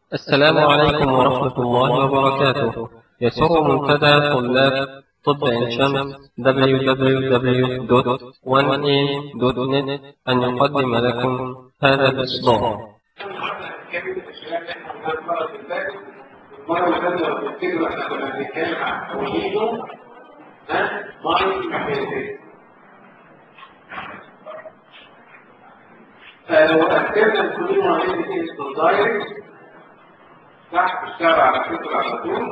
السلام عليكم ورحمة الله وبركاته يسر منتدى طلاب طب عين شمس www.1am.net أن يقدم لكم هذا الإصدار المرة اللي فاتت لو تفتكروا احنا كنا بنتكلم عن توحيده ها مايند ميكانيزم فلو ركزنا الكلين وعملنا اسمه دايركت تحت الشارع على فكرة على طول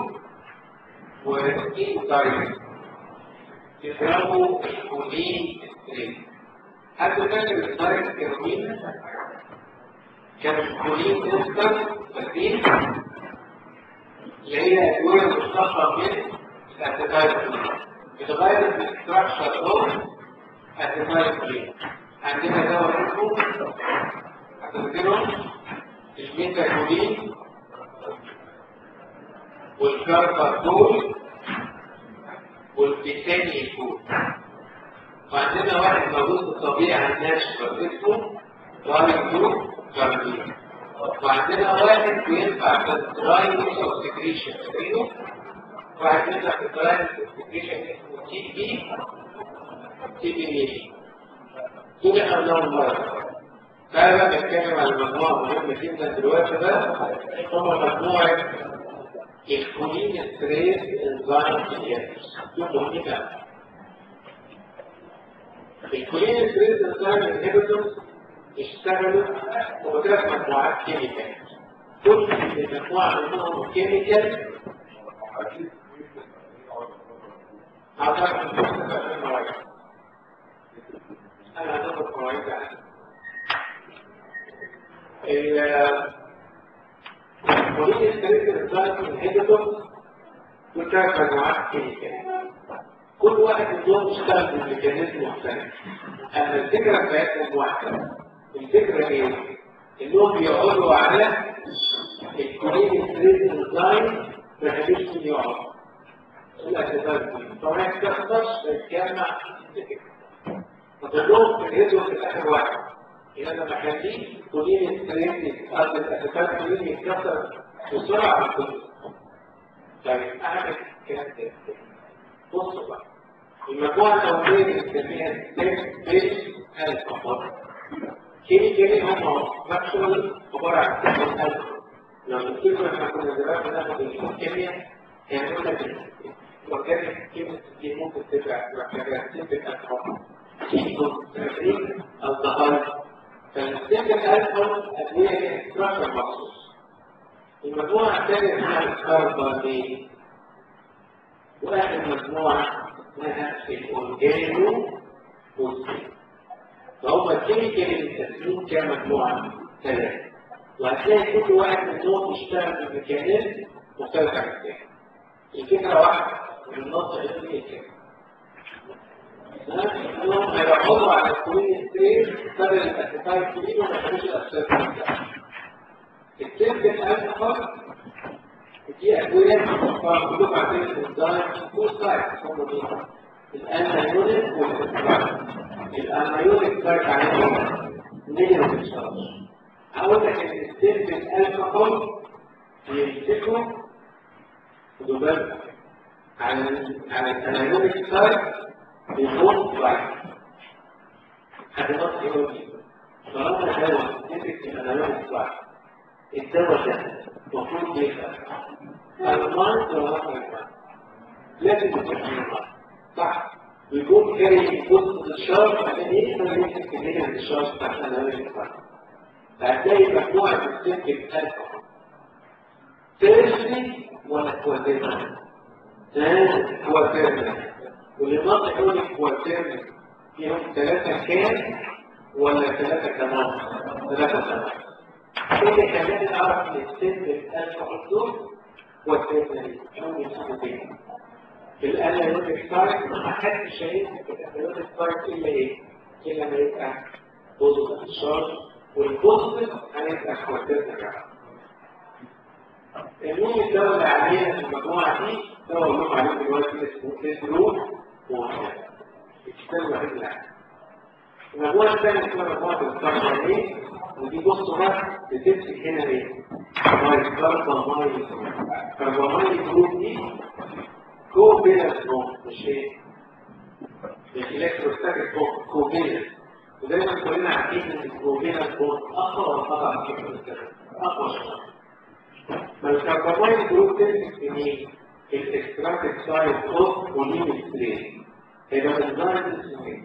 وإيه دايركت يضربوا الكلين ستريت حد فاكر الدايركت كانوا مين؟ كان الكلين كريستال فاكرين؟ اللي هي أدوية مشتقة من الأنتيبايوتيك بتغير الاستراكشر أوف أنتيبايوتيك عندنا دواء اسمه هتذكرهم الميتاكولين والكارباكول والبيتانيكول وعندنا واحد موجود في الطبيعة عندنا اسمه دايكلو كاربين وعندنا واحد بينفع في الدراينج اوف سكريشن فاكرينه؟ واحد بينفع في الدراينج اوف سكريشن اسمه تي بي تي بي دول احنا قلناهم المره تعالى بقى نتكلم عن مجموعه مهمه جدا دلوقتي ده هم مجموعه الكولين ستريس انزايم انهبيتورز دول مهمين قوي الكولين ستريس انزايم انهبيتورز اشتغلوا وثلاث مجموعات كيميكال كل مجموعه منهم كيميكال اعتقد ان انا هناخد مواعيد عنها الكولين ستريس انزايم انهبيتورز دول ثلاث مجموعات كيميكال كل واحد منهم يشتغل بميكانيزم مختلف اما الفكره بتاعتهم واحده الفكره ايه؟ انهم بيقعدوا على الكولين ستريس انزايم ما يخليش مين يقعد الاساسات دي فما يتكسرش يتجمع فكلهم بيهدوا في الاخر واحد يبقى لما اخليه كولين ستريس قصد الاساسات كولين يتكسر بسرعه في الكل طيب اعمل الكلام ده بصوا بقى المجموعه الاوليه اللي بنسميها ستيك بيس الكحول كيمي كيمي هم ناتشورال عباره عن سيكون الكحول لو تفتكروا احنا كنا زمان بناخد الكيمياء يعني قلنا الاورجانيك كيمياء دي ممكن تبقى محتاجه سيمبل الكحول سيكون تفريق الضغط فالسيمبل الكحول ادويه لها ستراكشر مخصوص المجموعه الثانيه اسمها الكاربامين واخر مجموعه اسمها الاورجانو بوستين فهم الكيميكال اللي متقسمين كمجموعه ثلاثه وهتلاقي كل واحد منهم يشتغل بميكانيزم مختلف عن الثاني الفكره واحده من النص العلمي كده انهم هيقعدوا على الكولين ستريس بدل الاسيتايل كولين وما يخلوش الاسيتايل السلك الالكحول دي ادويه مكتوب عندنا في الدايت تو سايتس هم دول الانايونيك والاسيتايل الانايونيك سايت عليهم نيجاتيف تشارج اقول لك ان السلك الالكحول بيمسكوا خدوا بالك على على الانايونيك سايت بيكون رايت حد نص يقول لي طالما دواء يمسك الانايونيك سايت الدواء ده المفروض يبقى الماء ولا الماء لازم يكون صح ويكون كاري جزء الشارج عشان يقدر يمسك كمية من الشارج بتاع الانايونيك سايت فهتلاقي مجموعة السلك الألكحول تيرشلي ولا كواتيرني؟ ها كواتيرني واللي ناقص يقول لك كواتيرني فيهم ثلاثة كام ولا ثلاثة كمان؟ ثلاثة كمان كده كمان نعرف ان السلك الألكحول دول كواتيرني شو يمسكوا بيه الانايونيك سايت ما حدش هيمسك الانايونيك سايت الا ايه؟ الا ما يبقى بوزيتيف الشارج والبوزيتيف هيبقى كواتيرني كمان المهم الدواء اللي علينا في المجموعة دي دواء اللي عليه دلوقتي اسمه كيسرون ووحيد الكتاب الوحيد اللي عليه المجموعة الثانية اسمها مجموعة الستارشر ايه ودي بصوا بقى بتمسك هنا ايه؟ باي كاربامايل كاربامايل جروب دي كوفيلنس بوند مش ايه مش الكتروستاتيك بوند كوفيلنس ودايما كلنا عارفين ان الكوفيلنس بوند اقوى وقطع الكتروستاتيك اقوى شويه فالكربامايل جروب تمسك في مين؟ في الاكستراكتيف سايد اوف بولين ستريس هيبقى الانزيم اسمه ايه؟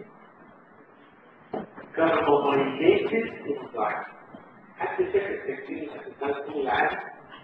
كربامايليتد انزيم حتى فكرة تكتير التنظيم العام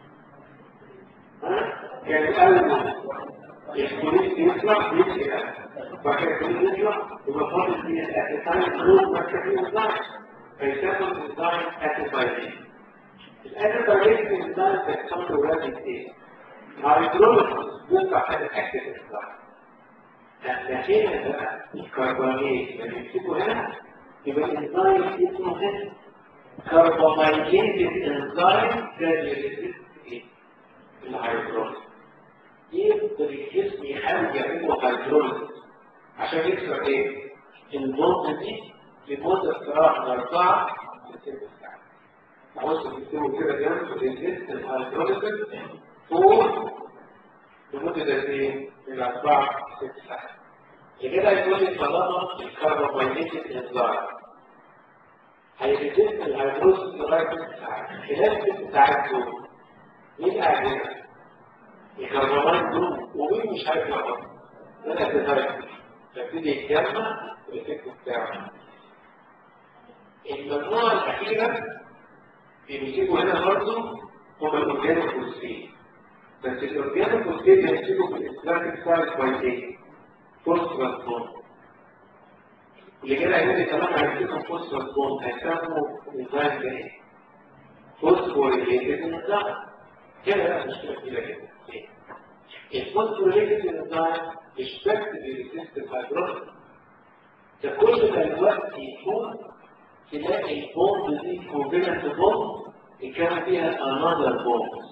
كان أول الكوليس يطلع يمشي بعد الكوليس يطلع يبقى فاضل فيه الأسيتايل جروب مركزين الزاين فيسمى الزاين أسيتايلين الأسيتايلين في الزاين تكتمل ولاد ايه؟ هيدروليسيس بيطلع حاجة أكتف الزاين لكن هنا بقى الكربونات اللي بيمسكوا هنا يبقى الانزيم اسمه هنا كربونايليتد انزيم كان يريزيست ايه؟ الهيدروليز يقدر الجسم يحاول يعمل له هيدروليز عشان يكسر ايه؟ البوند دي لمدة استراحة من أربعة لست ساعات. عاوز تكتبوا كده جنب ريزيست الهيدروليز فور لمدة قد ايه؟ من أربعة لست ساعات. كده يقول لي طالما الكربونايليتد انزيم هيريزيست الهيدروز لغايه ست ساعات خلال ست ساعات دول مين قاعد هنا؟ الكربونات دول ومين مش هيطلع بره؟ ده تتغير فيبتدي يتجمع والإفكت بتاعه المجموعة الأخيرة بيمسكوا هنا برضه هم الأورجانوفوسفين بس الأورجانوفوسفين بيمسكوا في الإسلامك سايد باي إيه؟ فوسفورس بوند اللي كده هيقول لي كمان هيمسكوا فوسفورس بوند هيسموا نظام ده ايه؟ فوسفوريليتد نظام كده بقى مشكلة كبيرة جدا الفوسفوريليتد نظام مش بس بيريسيست الفايبروز ده كل ما الوقت يكون تلاقي البوند دي كوفيلنت بوند كان فيها انذر بوند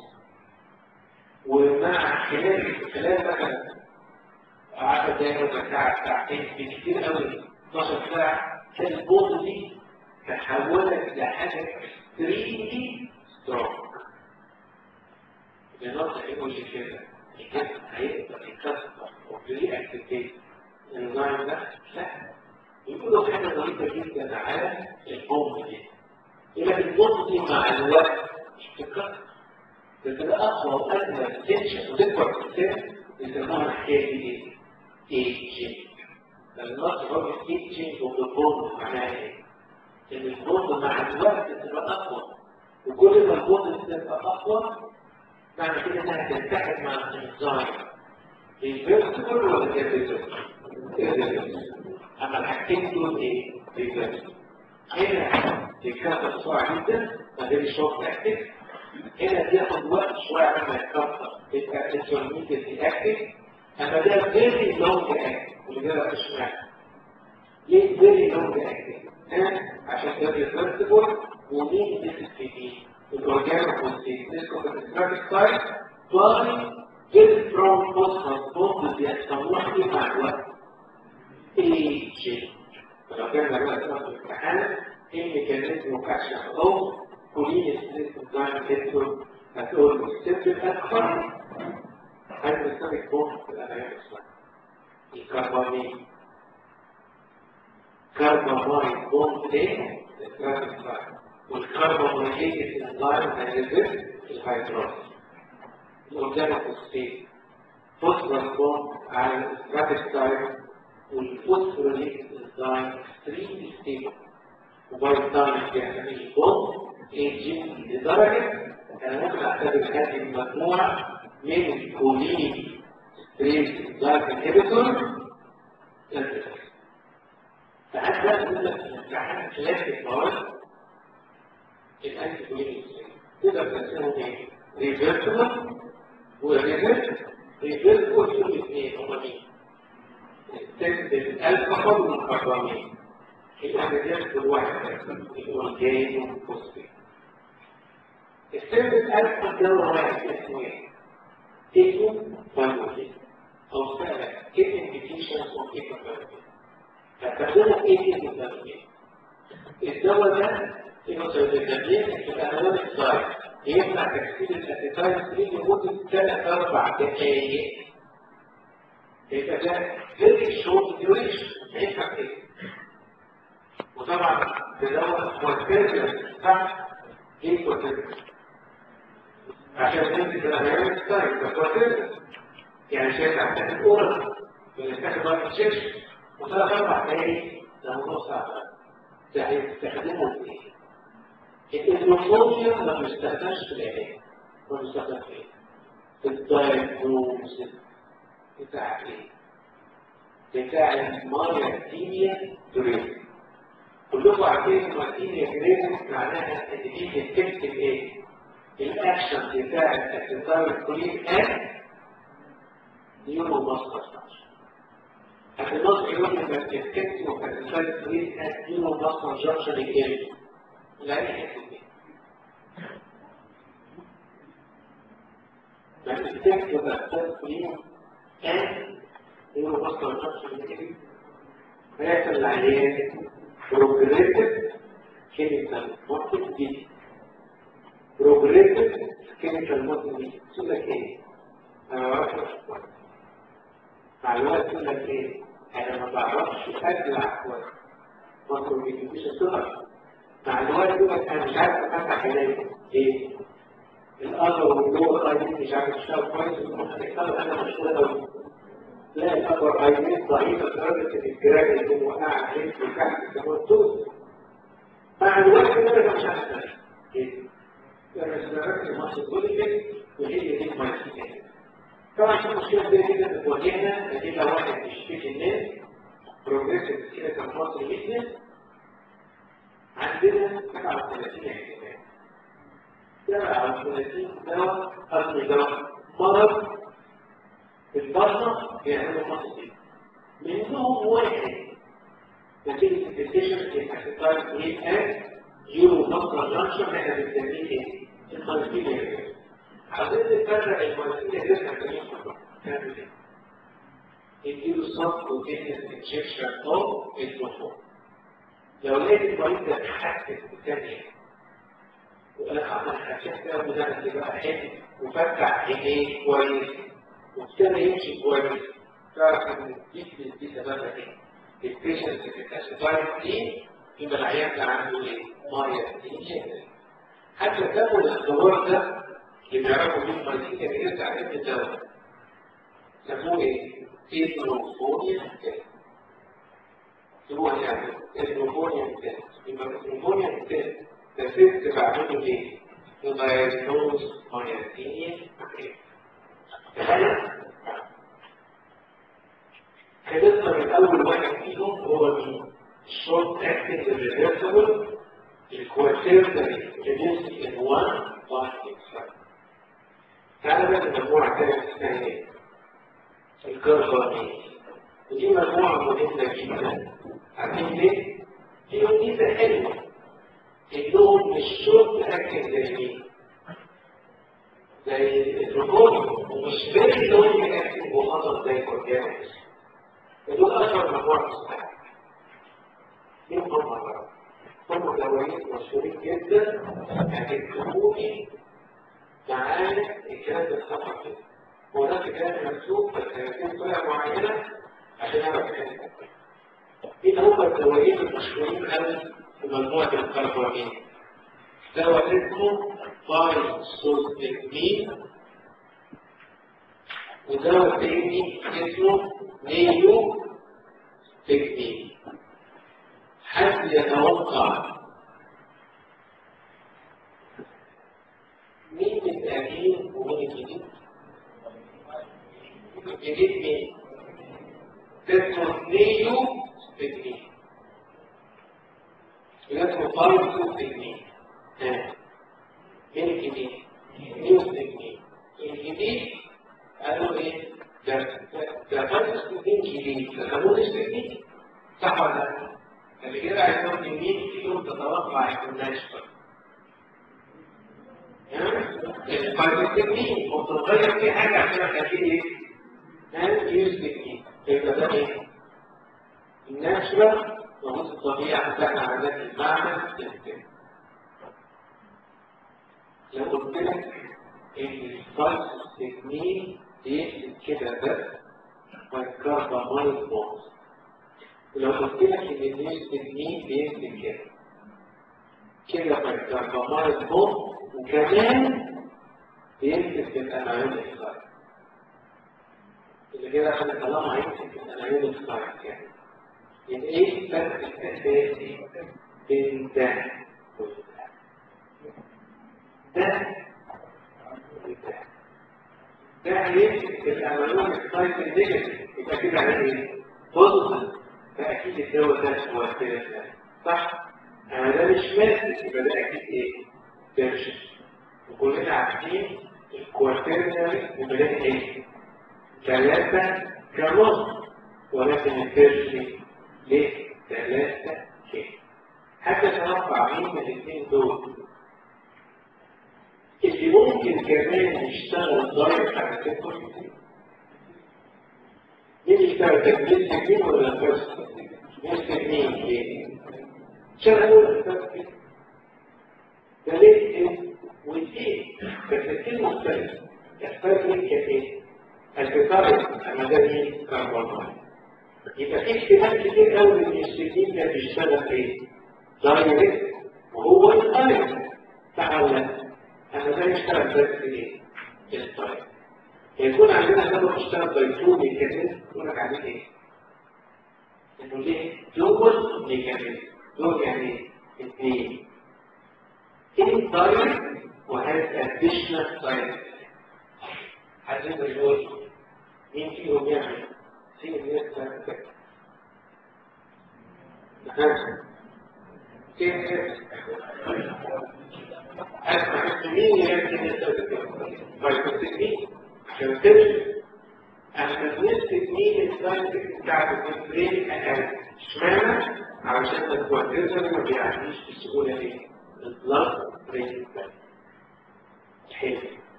ومع خلال خلال مثلا 10 دقايق ربع ساعة ساعتين بكتير قوي 12 ساعة كان البوض دي تحولت لحاجة اكستريملي سترونج بنقطة يقول لي كده الجسم هيقدر يكسر وبري اكتيفيت النظام ده لا يقولوا حاجة ظريفة جدا على البوض دي يقول لك البوض دي مع الوقت مش بتتكسر بتبقى اقوى وادنى تنشن وتكبر في السن يسموها الحكايه دي ايه؟ ايجينج النص هو ايجينج وبالبوند معناها ايه؟ ان البوند مع الوقت تبقى اقوى وكل ما البوند تبقى اقوى معنى كده انها تلتحق مع الانزيم الفيرتيكال ولا الفيرتيكال؟ اما الحاجتين دول ايه؟ الفيرتيكال هنا بيتكسر بسرعه جدا ما بين الشوك اكتف هنا بياخد وقت شويه على ما يتكسر يبقى انترميديت اكتف اما ده فيري لونج اكتف واللي كده مش معنى ليه فيري لونج اكتف عشان ده ريفرسبل ومين بيسك في دي الاورجانيك والسيستم الستراتيك سايت باي فيري سترونج فوسفور بوند بيحصلوها ايه مع الوقت ايجينج لو كان بقى في الامتحان ايه ميكانيزم وكاشن او كلين ستريس دايم كيتو هتقول له السبب اكثر هيدروستاتيك بوند في الأنايات الإسلام الكربامين كربامين بوند ايه؟ الستراتيك سايد والكرباميليتد انزيم هيريزست الهيدروز الاورجانوفوسفين فوسفورس بوند على الستراتيك سايد والفوسفوريليتد انزيم اكستريملي ستيبل وباي تايم بيعمل البوند ايجينج لدرجه انا ممكن اعتبر هذه المجموعه من الكولين ستريس دارك انهبيتور ساعات بقى يقول لك الامتحان خلاف المواد الانتي كولين تقدر تقسمهم ايه؟ ريفيرسبل وريفيرس ريفيرسبل فيهم اثنين هما مين؟ الالكحول والكربامين الريفيرسبل واحد الاورجانو فوسفيت السيرفس الالكحول ده واحد اسمه ايه؟ اسمه فالوكين او سهلة كيف indications of economic هتستخدمه ايه كيف فالوكين الدواء ده انه سيتجنين في الانوان الصايد يمنع تكسير الاسيتايل دي لمده ثلاث اربع دقائق يبقى ده فيري شورت ديوريشن ما ينفع كده وطبعا بدوت كوانتيريا صح ايه كوانتيريا عشان نمسك الغيرات ستايل ده كوانتيريا يعني شايف عندك الاورال بنستخدم وقت الشيش وثلاث اربع دقايق ده موضوع صعب ده هيستخدمه في ايه؟ الإندوفونيا ما بيستخدمش في العلاج ما بيستخدم في ايه؟ في الدايجنوز بتاع ايه؟ بتاع المايتينيا جريد كلكم عارفين المايتينيا جريد معناها ان دي بتكتب ايه؟ الاكشن بتاع الاسيتايل كولين ان نيورو ماستر النص يقول لك بتكتب الاسيتايل كولين ان نيورو ماستر جنكشن ايه؟ لا يحكم لما تكتب التسليم كان يقولوا بصر الشخص المكتب فيحصل العيان بروجريتيف كيميكال موتيف دي بروجريتيف كيميكال موتيف دي تقول لك ايه؟ انا ما بعرفش مع الوقت تقول لك ايه؟ انا ما بعرفش ابلع كويس ما بيجيبوش الصغر مع الوقت يقول لك انا مش عارف افتح عيني ايه؟ الأمر والنور أيضا مش عارف تشتغل كويس وتختار أنا مشهورة أوي لا الأمر أيضا ضعيفة لدرجة إن الجراج اللي وقع عليك في تحت السماء توز مع الوقت أنا مش عارف إيه؟ لما استمرت المصر كل وهي دي المايسيكا طبعا في مشكلة كبيرة جدا بتواجهنا نتيجة واحد بيشتكي الناس بروجريسيف كده كان مصر جدا عندنا 37 احتمال سبعة وثلاثين دواء قبل دواء مرض البطنة بيعملوا مصري منهم واحد نتيجة الديسيشن في الاسيتايل كولين ان يورو مصر جانشن احنا بنسميه ايه؟ المالتينيا عايزين نفرق المالتينيا دي هنسميه نعمل ايه؟ نديله صف كوتينيوس انجكشن او الفوتون لو لقيت المريض ده اتحسس بالثانية وانا خاطر حسيت كده وده يبقى حلو وفتح عينيه كويس وابتدى يمشي كويس تعرف ان دي دي سببها ايه؟ البيشنت في الاسيتايل دي يبقى العيان ده عنده ايه؟ ميه دي حتى تاخد الاختبار ده اللي بيعرفوا بيه المالتيكا بيرجع عليه الدواء سموه ايه؟ ايثروفونيا تيست سموها يعني ايثروفونيا تيست يبقى الايثروفونيا تيست ده تيست بعمله ايه؟ يدايجنوز مايتينيا تخيل خلصنا من اول واحد فيهم هو مين؟ الشورت اكتنج الريفرسبل الكواتيرنري ريديوسي ان 1 بلاستيك تعالى بقى المجموعة الثانية اسمها ايه؟ الكربونات ودي مجموعة مهمة جدا عارفين ليه؟ فيهم ميزة حلوة انهم مش شرط اكل زي مين؟ زي الرجول ومش فيري لونج اكل وخطر زي الأورجانيكس دول أشهر مجموعة مستحيل مين هم بقى؟ هم دوايين مشهورين جدا هتكتبوني معانا الكلام ده الصفحة كده هو ده الكلام مكتوب بس هيكون طريقة معينة عشان أعرف الكلام ايه هم الدوايين المشهورين قوي في مجموعة الكربونين دواء اسمه بايسوستيكمين ودواء تاني اسمه نيو تكمين حد يتوقع مين القديم ومين الجديد؟ الجديد مين؟ اسمه نيو تكمين اسمه بايسو تكمين مين الجديد؟ نيو تكمين الجديد قالوا ايه؟ ده ده بايسو تكمين جديد ده قانون التكمين صح ولا لا؟ اللي كده عايزهم يمين فيهم تتوقع يكون ناشفه البايوتكنيك وتغير في حاجه عشان اخليه ايه؟ نان يوز تكنيك يبقى ده ايه؟ الناشفه ومن الطبيعه بتاعنا عادات المعمل لو قلت لك ان الفايس تكنيك بيكتب كده بس والكربامايد بونز ولو قلت لك ان النيش تكنيك بيكتب كده كده والكربامايد بونز وكمان بيكتب في الانايون الفايس اللي كده احنا طالما هيكتب في الانايون الفايس يعني يبقى ايه الفرق الاساسي بين ده وده ده ده هيمسك الامالون السايت النيجاتيف يبقى كده عليه ايه؟ بوزيتيف فاكيد الدواء ده هو الثالث ده صح؟ انا ده مش ماسك يبقى ده اكيد ايه؟ بيرشن وكلنا عارفين الكوارتيرنري يبقى ده ايه؟ ثلاثة كنص ولكن البيرشن ليه؟ ثلاثة كيه حتى تنفع مين من الاثنين دول اللي ممكن كمان يشتغل دايركت على التكنيك مين يشتغل تكنيك تكنيك ولا بس مش تكنيك ليه؟ شغل التكنيك ده ليه ايه؟ وليه؟ بس الكلمة مختلفة الفرق من كايه؟ الفطار المدني كربون يبقى في احتمال كتير قوي ان السكين ده بيشتغل ايه؟ دايركت وهو الدايركت تعالى انا ده يشتغل بس ايه؟ الطريق يكون عندنا سبب يشتغل بيتون ميكانيزم يقول لك عليه ايه؟ انه ليه؟ دول ميكانيزم دول يعني اثنين indirect وهاز additional direct عايزين نقول مين فيهم يعمل؟ في الناس تعمل أسمع مين يمكن يستخدم فايتوسيكين عشان تمشي عشان نثبت مين الساينتك بتاعت البرين أقل اشمعنى؟ علشان الكوارتيزر ما بيعديش بسهولة ايه؟ البلاد برين حلو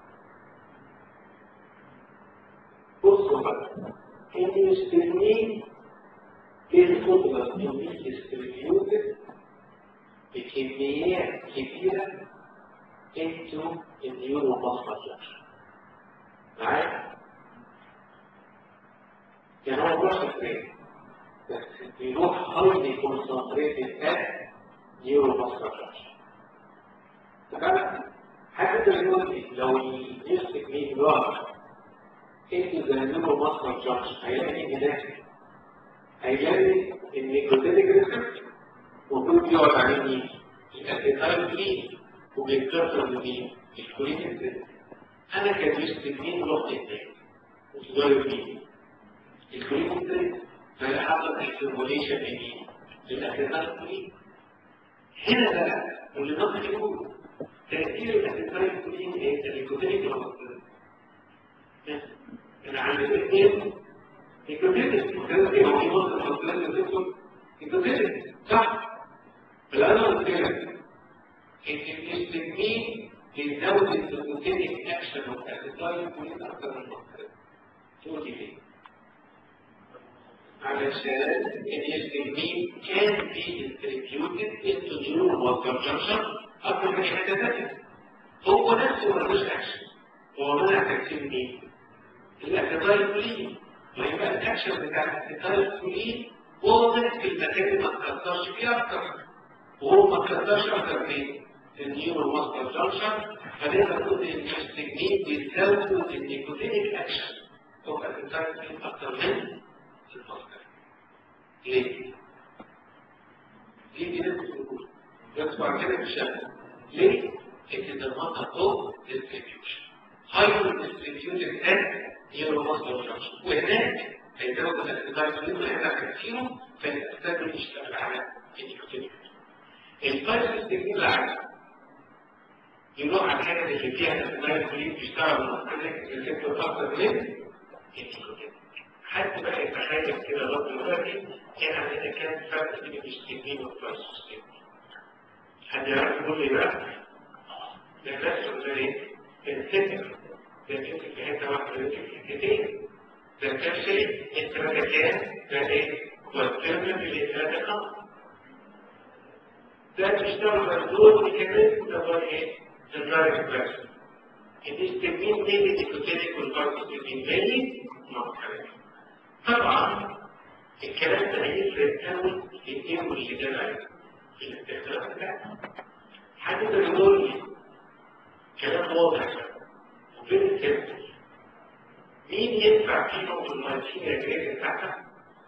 بصوا بقى الهستامين القدرة to be distributed بكميات كبيرة into النيوروماسكولار معايا؟ يعني هو بيروح فين؟ بس بيروح highly concentrated at neuromuscular تمام؟ حتى دلوقتي لو يمسك مين راح into the neuromuscular junction هيلاقي هناك هيلاقي النيكوتينيك ريسبت وكل يقعد عليه مين؟ الاسيتايل كلين وبيتكسر بمين؟ الكولين ريسبت انا كجسم مين رحت هناك وصغير مين؟ الكولين ريسبت فهي حصل اكسبوليشن لمين؟ للاسيتايل كلين هنا بقى واللي نقص يقول تأثير الاسيتايل كلين ايه؟ النيكوتينيك ريسبت انا عندي الاثنين يكملت وكذلك هو في مصر الحصلات الدكتور يكملت صح الآن قلت لك ان الاستثنين بيزود السيستميك اكشن والاسيتايل كلين اكثر من مصر تقول ليه؟ علشان الاستثنين كان بي distributed into neural muscle junction اكثر من حته ثانيه هو نفسه ملوش اكشن هو منع تكسير مين؟ الاسيتايل كلين ما يبقى الاكشن بتاع الاسيتايل كلين واضح في المكان اللي ما تكسرش فيه اكتر وهو ما تكسرش اكتر فين؟ في النيورو ماسكر جانكشن فنقدر نقول ان التكنيك بيزود النيكوتينيك اكشن هو الاسيتايل كلين اكتر من الماسكر ليه؟ دي دي نفس الوجود يسمع كده في الشكل ليه؟ ان ده منطق اوف ديستريبيوشن هايبر ديستريبيوتد اند نيوروماسكولار جانكشن وهناك هيزود الاسيتايل وهيبقى كتيره فالاسيتايل يشتغل على النيكوتين الفايروس تكنيك العادي يروح على الحاجه اللي فيها الاسيتايل بيشتغل مختلف الريسبتور اكتر من النيكوتين حد بقى يتخيل كده لغايه دلوقتي كان عندنا كام فرق بين الاستجمين والفايروس حد يعرف يقول لي بقى ده نفسه زي السكر ده بيمسك في حته واحده بيمسك في حتتين ده كبسلي الثلاثه كام ده ايه والترمم اللي ثلاثه خمسه ده بيشتغل مردود ميكانيزم ده هو ايه الدرايف بيرسون الاستجمين بين النيكوتينيك والبارسوتينين مالي مختلف طبعا الكلام ده هيفرق قوي في الايه واللي جاي في الاستخدام ده حد يقول لي كلام واضح وفين الكلام مين يدفع فيهم في المالتين الجريد بتاعتها؟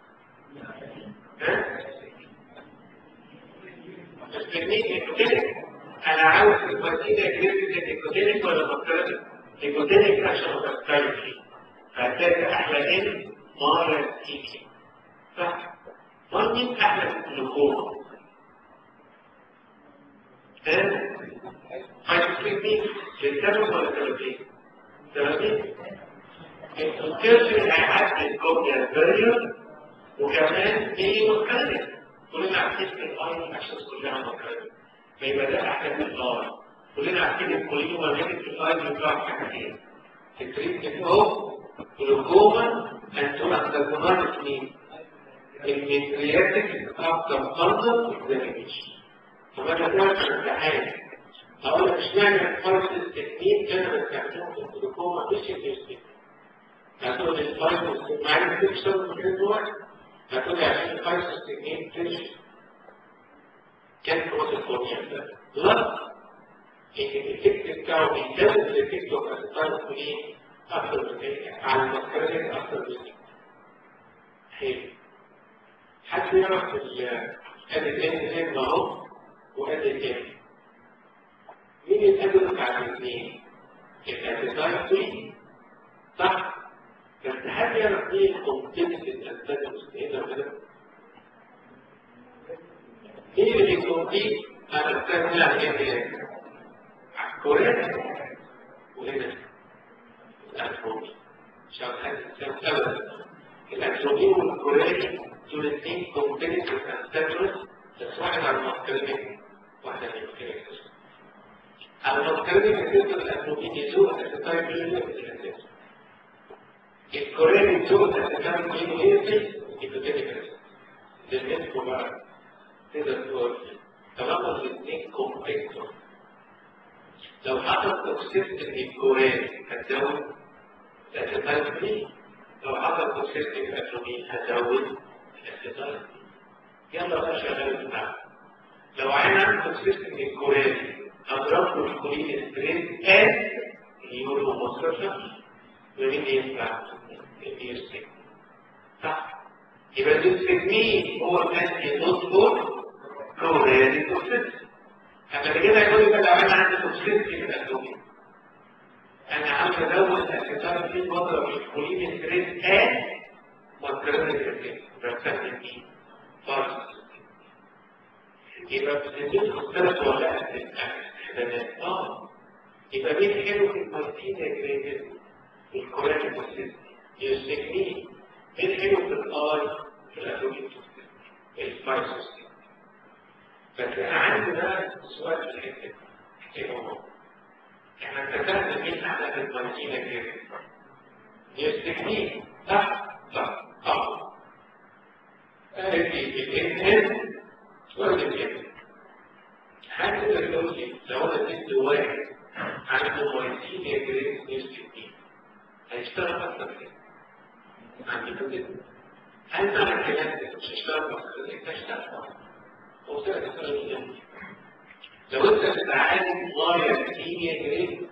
ها؟ مستنيك نيكوتينيك انا عاوز المالتين الجريد نيكوتينيك ولا بطاريك؟ نيكوتينيك عشان بطاريك فيه فهتلاقي احلى ان مرة تيجي صح؟ امال مين احلى من الجلوكوما؟ ها؟ هيدروكسيد مين؟ للسبب ولا ثلاثين؟ ثلاثين؟ الكالسيوم هيعدي الكوبيا بارير وكمان ايه مختلف كلنا عارفين الاي عشان كلها مختلف فيبقى ده احسن من الاي كلنا عارفين الكولين ومالك الاي بيطلع حاجتين التريتمنت اوف جلوكوما انتو انتاجونات مين؟ المترياتيك اكتر فرضا اكزامينيشن طب انا دلوقتي في الامتحان اقول لك اشمعنى الفرق التكنيك انا بستخدمه في الجلوكوما مش التكنيك هتقول لي الفايروس معايا كتير شغل من غير واحد هتقول لي عشان الفايروس التكنيك تمشي كان بروتوكوليا ده لا الافكت بتاعه بيزود الافكت اوف اسيتايل كولين اكتر من على المسكرين اكتر من حلو حد يعرف ادي الان ان اهو وادي الان مين الادل بتاع الاثنين؟ الاسيتايل كولين صح؟ بس هل يعرف ايه الكومبتيتيف الاسباب المستهدفه كده؟ ايه اللي بيكون فيه انا بتكلم عن ايه كوريا وهنا الاتروبي شغال ابدا الاتروبي والكوريا دول الاثنين كومبتيتيف اسباب بس واحد على المسكرين واحده على المسكرين على المسكرين بتقدر الاتروبي يزور الاسيتايل كولين الكوريا بتزور الاسيتايل كولين وهي يبقى للمسك بقى تقدر تقول طالما الاثنين كومبلكتور لو حصل توكسيست للكورين هتزود الاسيتايل لو حصل توكسيست للاترومين هتزود الاسيتايل يلا بقى شغال بتاعك لو عين عندك توكسيست للكورين اضرب له الكورين ستريس اس يورو مصرفة ومين ينفع الديوستيك صح يبقى الديوستيك هو كان يدور كوريالي توكسيس اما اللي كده يقول لك لو انا عندي توكسيس في الادويه انا عاوز ازود الاسيتار في بضرب الكولين ستريس ان والكلام ده بستخدم ايه؟ فارس يبقى بتديك مختلف ولا استخدامات اه يبقى مين حلو في المارتينا جريدد الكوريالي توكسيس يستكنيه مين حلو في الاي في الادويه الفايسوس بس انا عندي بقى سؤال في الحته ايه هو؟ احنا اتفقنا مين احنا في المارتينا كده؟ يستكنيه صح؟ صح اه ادي الان وادي الان حد يقدر يقول لي لو انا اديت واحد عنده مارتينا جريد يستكنيه هيشتغل اكتر كده عندي كده هل معنى الكلام ده مش هيشتغل اكتر انت هتشتغل وسائل السؤال لو انت بتتعالج غاية كيمياء جريد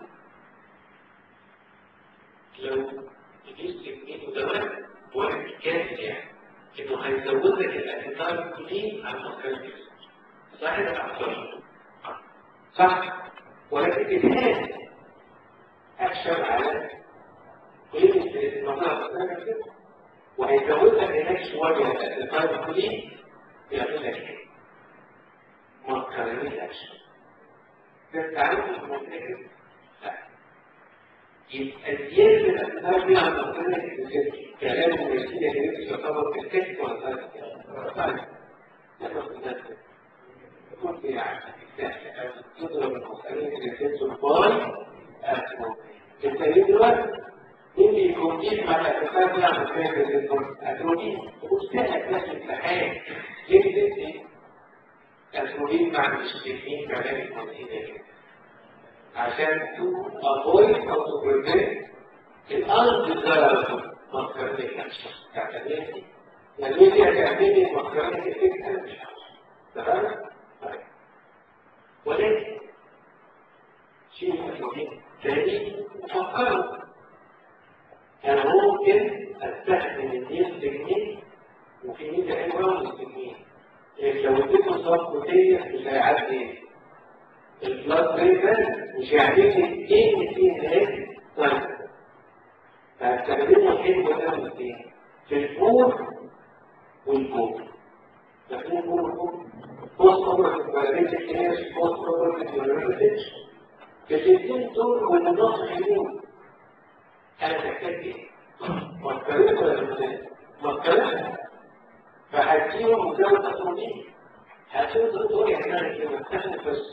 لو تجيز تكنيك ودواء واحد كافي يعني انه هيزود لك الاسيتال كلين على المسكرين صح ده اكتر صح ولكن الان اكشف على كل المناطق وهيزود لك هناك شويه الاسيتال كلين يعمل لك ايه مكررين الأكشن ده التعريف المنتهي لا يبقى زيادة الأسباب دي عن مكررين كلام المسيح اللي يعتبر بالكشف ولا طيب لما كنا كنت يعني تحتاج أن تضرب المسألين اللي تنسوا باي أسمه التالي دلوقتي اللي يكون دي مع الأسباب دي عن مكررين أتروبين وستهلك نفس الامتحان ليه تدي الأسمولين مع المشتركين كمان المنزلين عشان to avoid or to prevent the undesirable muscarinic action بتاعت النادي النادي هتعملي muscarinic effect انا مش عاوز تمام؟ طيب ولكن شيء مهم تاني فكروا انا ممكن استخدم النيل تكنيك وفي ميزه حلوه للتكنيك لو اديته صفقتيه مش هيعدي البلاد بريشر مش هيعدي ايه في هناك طيب فهستخدمه حلو ده فين؟ في الفور والفور فاكرين الفور والفور؟ بوست اوبر فاليديك كيس بوست اوبر فاليديك في الاثنين دول والنص حلوين انا محتاج ايه؟ مكرت ولا مكرت؟ مكرت فهديهم مجرد تصميم هتقول دكتور يعني كده تاخد بس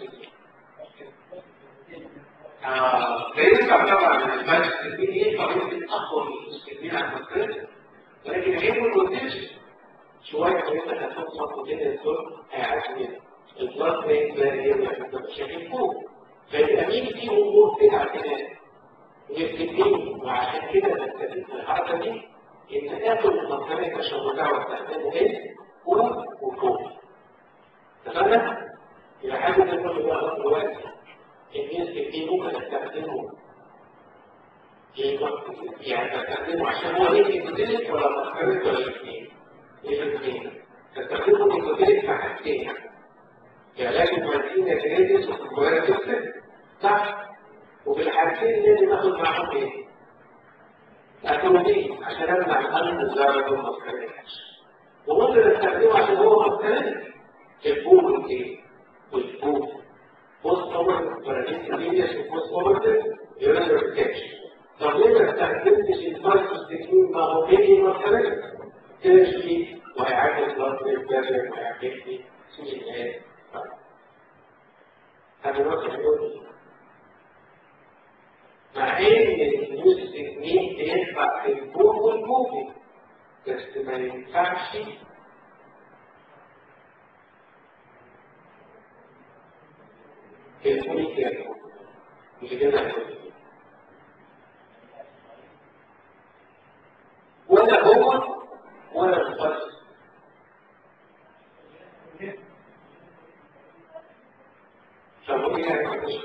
آه فينفع طبعا الفرق التسمين ينفع يمكن اقوى من التسمين على المكرت ولكن عيبه الروتيشن شويه وانت هتاخد خطوتين الدكتور هيعدي البلاد برين بارير مش هيفوق فيبقى مين فيهم دول كده عندنا والاثنين وعشان كده بستفيد من الحركه دي ان اخد المصاريف عشان بتاعه واستخدمه ايه؟ فوق وفوق اتفقنا؟ الى حاجه تقول بقى دلوقتي الناس دي ممكن استخدمه يعني بستخدمه عشان هو ايه نيكوتينيك ولا مصاريف ولا الاثنين؟ الاثنين بستخدمه نيكوتينيك في حاجتين علاج المارتينا كريديس وكويرا توكسين صح؟ وفي الحالتين لازم ناخد معاهم ايه؟ اكلومين عشان امنع الامن الزرع والمسكرين وممكن استخدمه عشان هو مسكرين الفول والايه؟ والفول بوست اوبر باراليس لينيس وبوست اوبر يورينال ريتنشن طب ليه ما استخدمتش الفايتوستيكين ما هو بيجي مسكرين؟ تمشي وهيعدي البلاد بريشر وهيعمل لي سي هذا نوع الحلول مع ان النيوز تكنيك بينفع في البوك والبوكي بس ما ينفعش في البولي كيرفو اللي كده ولا هو ولا الفرس فهو يعني مش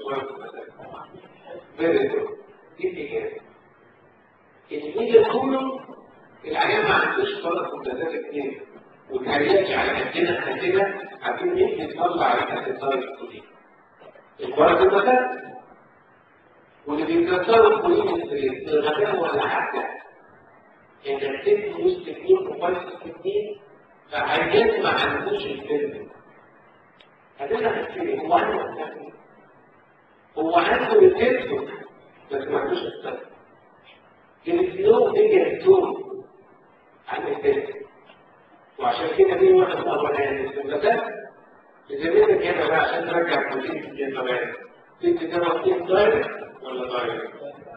فيري جود دي الإجابة الميجا كله العيان ما عندوش فرق ممتازات كتير والعيان على قدنا قدنا عارفين مين بيطلع الاسيتايل كتير الفرق الممتاز واللي بيكسروا الكولين الغباء ولا حاجة انك تدي فلوس كتير وفايز كتير فعيان ما عندوش الفيلم هتبقى كتير هو عنده هو عنده الكتف بس ما عندوش الصدر الفلو بيجي التون عن الكتف وعشان كده دي واحد الاولاني السمكات لزميلك هنا بقى عشان ترجع بروتين في الجنبان انت كده بروتين دايركت ولا دايركت؟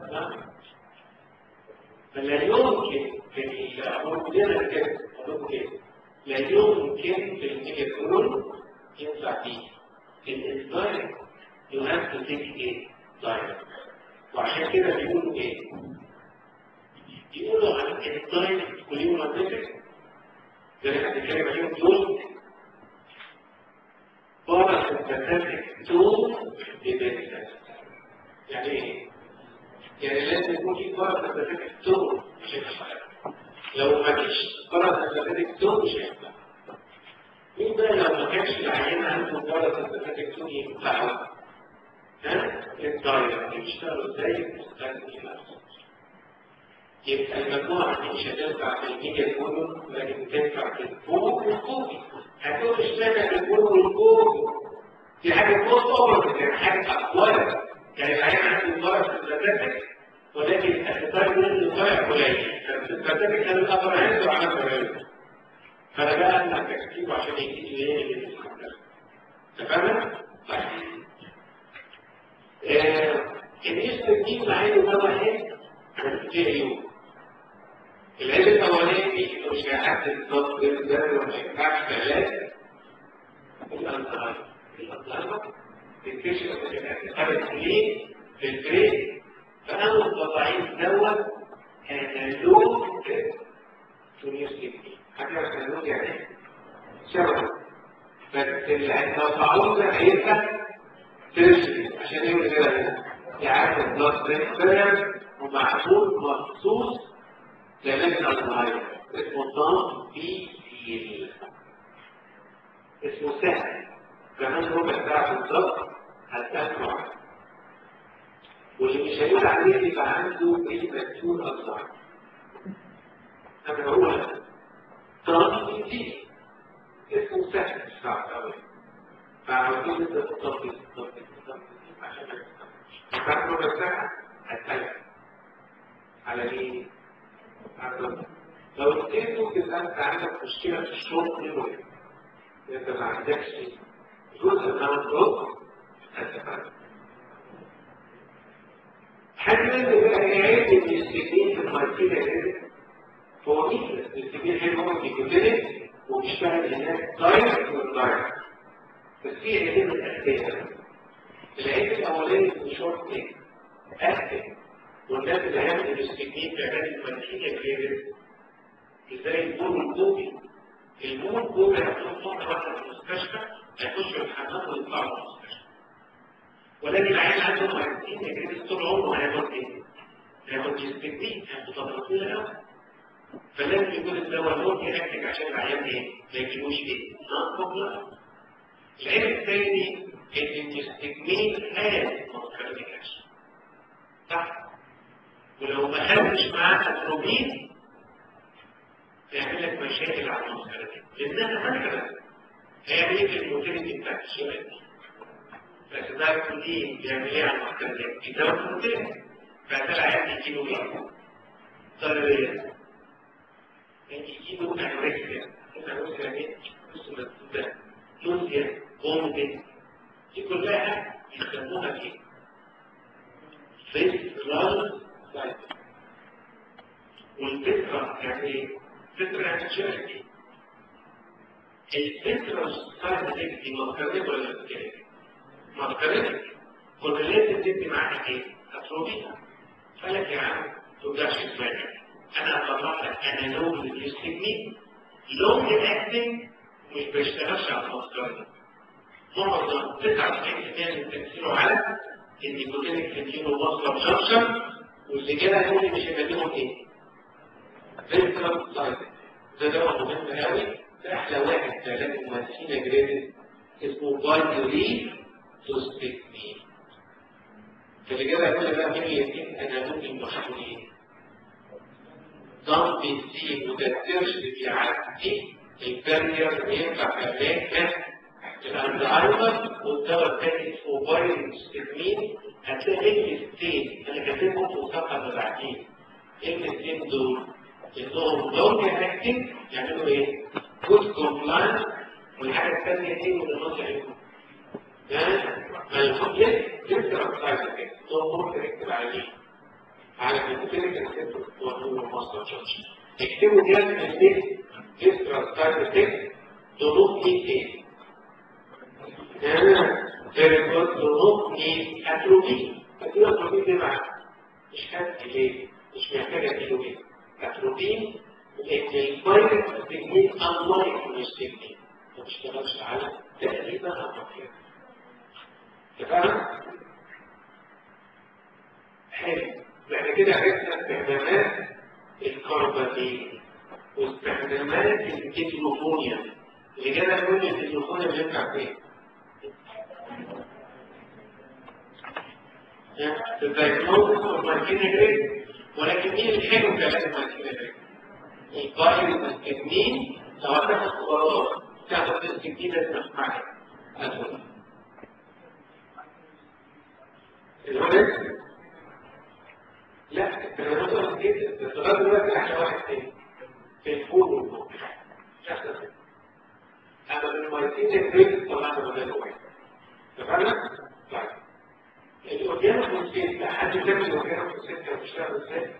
فلا يمكن في اقول كده كده اقول كده لا يمكن في الميجاترون ينفع فيه الدايركت you have to take a diet وعشان كده بيقولوا ايه؟ بيقولوا عن الدايت كلهم منطقة زي ما هنتكلم عليهم دول باراسمباتيك تون ديبندنس يعني ايه؟ يعني لازم يكون في باراسمباتيك تون عشان يشتغل لو ما فيش باراسمباتيك تون مش هينفع مين بقى لو ما كانش العيان عنده باراسمباتيك تون ينفعه؟ الدايرة بيشتغلوا ازاي بتستخدم يبقى المجموعة دي مش هتنفع في الميديا كله لكن تنفع في الفوق والفوق هتقول اشتغل الفوق والفوق دي حاجة بوست اوفر يعني حاجة أقوال يعني العيان عنده ضرر في البلاتاتك ولكن الأسفار منه ضايع قليل فالبلاتاتك كان الأمر عنده على قليل فأنا بقى أمنع تكتيبه عشان يجي إليه اللي في الحمد تفهمت؟ طيب الاسم دي معايا ده واحد جي يو العيب الاولاني انه شائعات الضغط ده ما ينفعش علاج الانزهايمر الانزهايمر تكتشف ان الاسيتال كلين في البرين فقاموا التضعيف دوت انالوج تونيوسيتي حاجه انالوج يعني شبه بس اللي هيتوقعوه ده هيبقى ترشي عشان يقول كده يعرف البلاد بريشر ومعمول مخصوص لعلاج الزهايمر اسمه طن بي سيل اسمه سهل كمان ربع ساعة بالظبط هتأكلوا عنه واللي مش هيقول عليه يبقى عنده بري ماتيور الزهايمر انا بقول طن بي سيل اسمه سهل مش صعب قوي فعاوزين انت تطبق تطبق تطبق عشان ما تستمرش بعد ربع ساعة هتأكل على ايه؟ على لو اديته تبقى انت عندك مشكلة في الشرب ميموري انت ما عندكش جزء من الضغط هتفعل حاجة اللي بقى يعيد الاستجنين في الماركينة كده هو مين الاستجنين حلو هو بيكتلك وبيشتغل هناك دايركت والدايركت بس في عيدين الأساسية العيد الأولاني في شورت تيك أكتف والناس اللي هيعمل الاستجنين في علاج الماركينة كده ازاي البول الكوبي البول الكوبي هيكون فترة واحدة في المستشفى هيخشوا الحمام ويطلعوا من المستشفى ولكن العيال عنده ماركين يجري طول عمره هياخد ايه؟ هياخد الاستجنين هياخد فترة طويلة قوي فلازم يكون الدواء لون يركز عشان العيال ايه؟ ما يجيبوش ايه؟ نون العيب الثاني ان الاستجنين هاد مفكرني اكشن صح؟ ولو ما خدتش معاه اتروبين تعمل لك مشاكل على المسألة دي لأنها مثلا هيعمل ايه في الموتيليتي بتاعت الشباب بس ده البروتين بيعمل ايه على المسألة دي؟ بيزود البروتين فده العيال يجيله ايه؟ ضربية يجيله انوركسيا انوركسيا ايه؟ بص ده لوزيا بومبي دي كلها يسموها ايه؟ فيسترال سايت والفكرة يعني ايه؟ فكرة يعني شركة الفكرة صارت تدي مقارنة ولا بتكلم؟ مقارنة كنا لازم تدي معاك ايه؟ اتروبيها فلك يا عم توجعش دماغك انا هطلع لك انالوج للاستجنين لونج اكتنج مش بيشتغلش على المقارنة معظم 99% من تأثيره على النيكوتينيك سنتينو وصلة جنكشن واللي كده هيقول مش هيبقى ايه؟ فيسترال سايد ده دواء مهم قوي ده احلى واحد في علاج المهندسين جريدد اسمه بايدري توستيكنين فاللي كده هيقول بقى مين يتم انالوج المشهورين ضم بيسي وتأثيرش اللي بيعدي البارير وينفع في علاج الالزهايمر والدواء الثاني اسمه بايدري توستيكنين هتلاقي الاثنين انا كاتبهم في الصفحه اللي بعدين الاثنين دول انهم لونج اكتنج يعملوا ايه؟ جود كومبلاينس والحاجه الثانيه ايه وده نص عليكم؟ ما يكون ليه تذكر سايد افكت هو ممكن يكتب عليه على الكلينيكال سنتر وهو ماستر تشارج اكتبوا دي الاثنين تذكر سايد افكت ظروف ايه ايه؟ ظروف ايه؟ اتروبي اتروبي اتروبي دي معاك مش حاسس ليه؟ مش محتاجه اتروبي اتروبين الفايروس تكنيك انلايك من التكنيك ما بيشتغلش على تقريبا التطبيق تمام حلو احنا كده عرفنا استخدامات الكربامين واستخدامات التليفونيا اللي جانا كل التليفونيا بينفع فين؟ في الدايجنوز والماركينيا جريد ولكن مين الحلو في علاج الماركينيا الفايروس التكنين لو هتاخد قرار تاخد تست جديدة تسمعها أدوية الولد لا الولد جدا بس لغاية دلوقتي أحلى واحد تاني في الفول والفول أما بالماركينيا جريد طلعنا بدل واحد تفهمنا؟ طيب الأورجانو كونسيت حد كامل الأورجانو كونسيت كان بيشتغل ازاي؟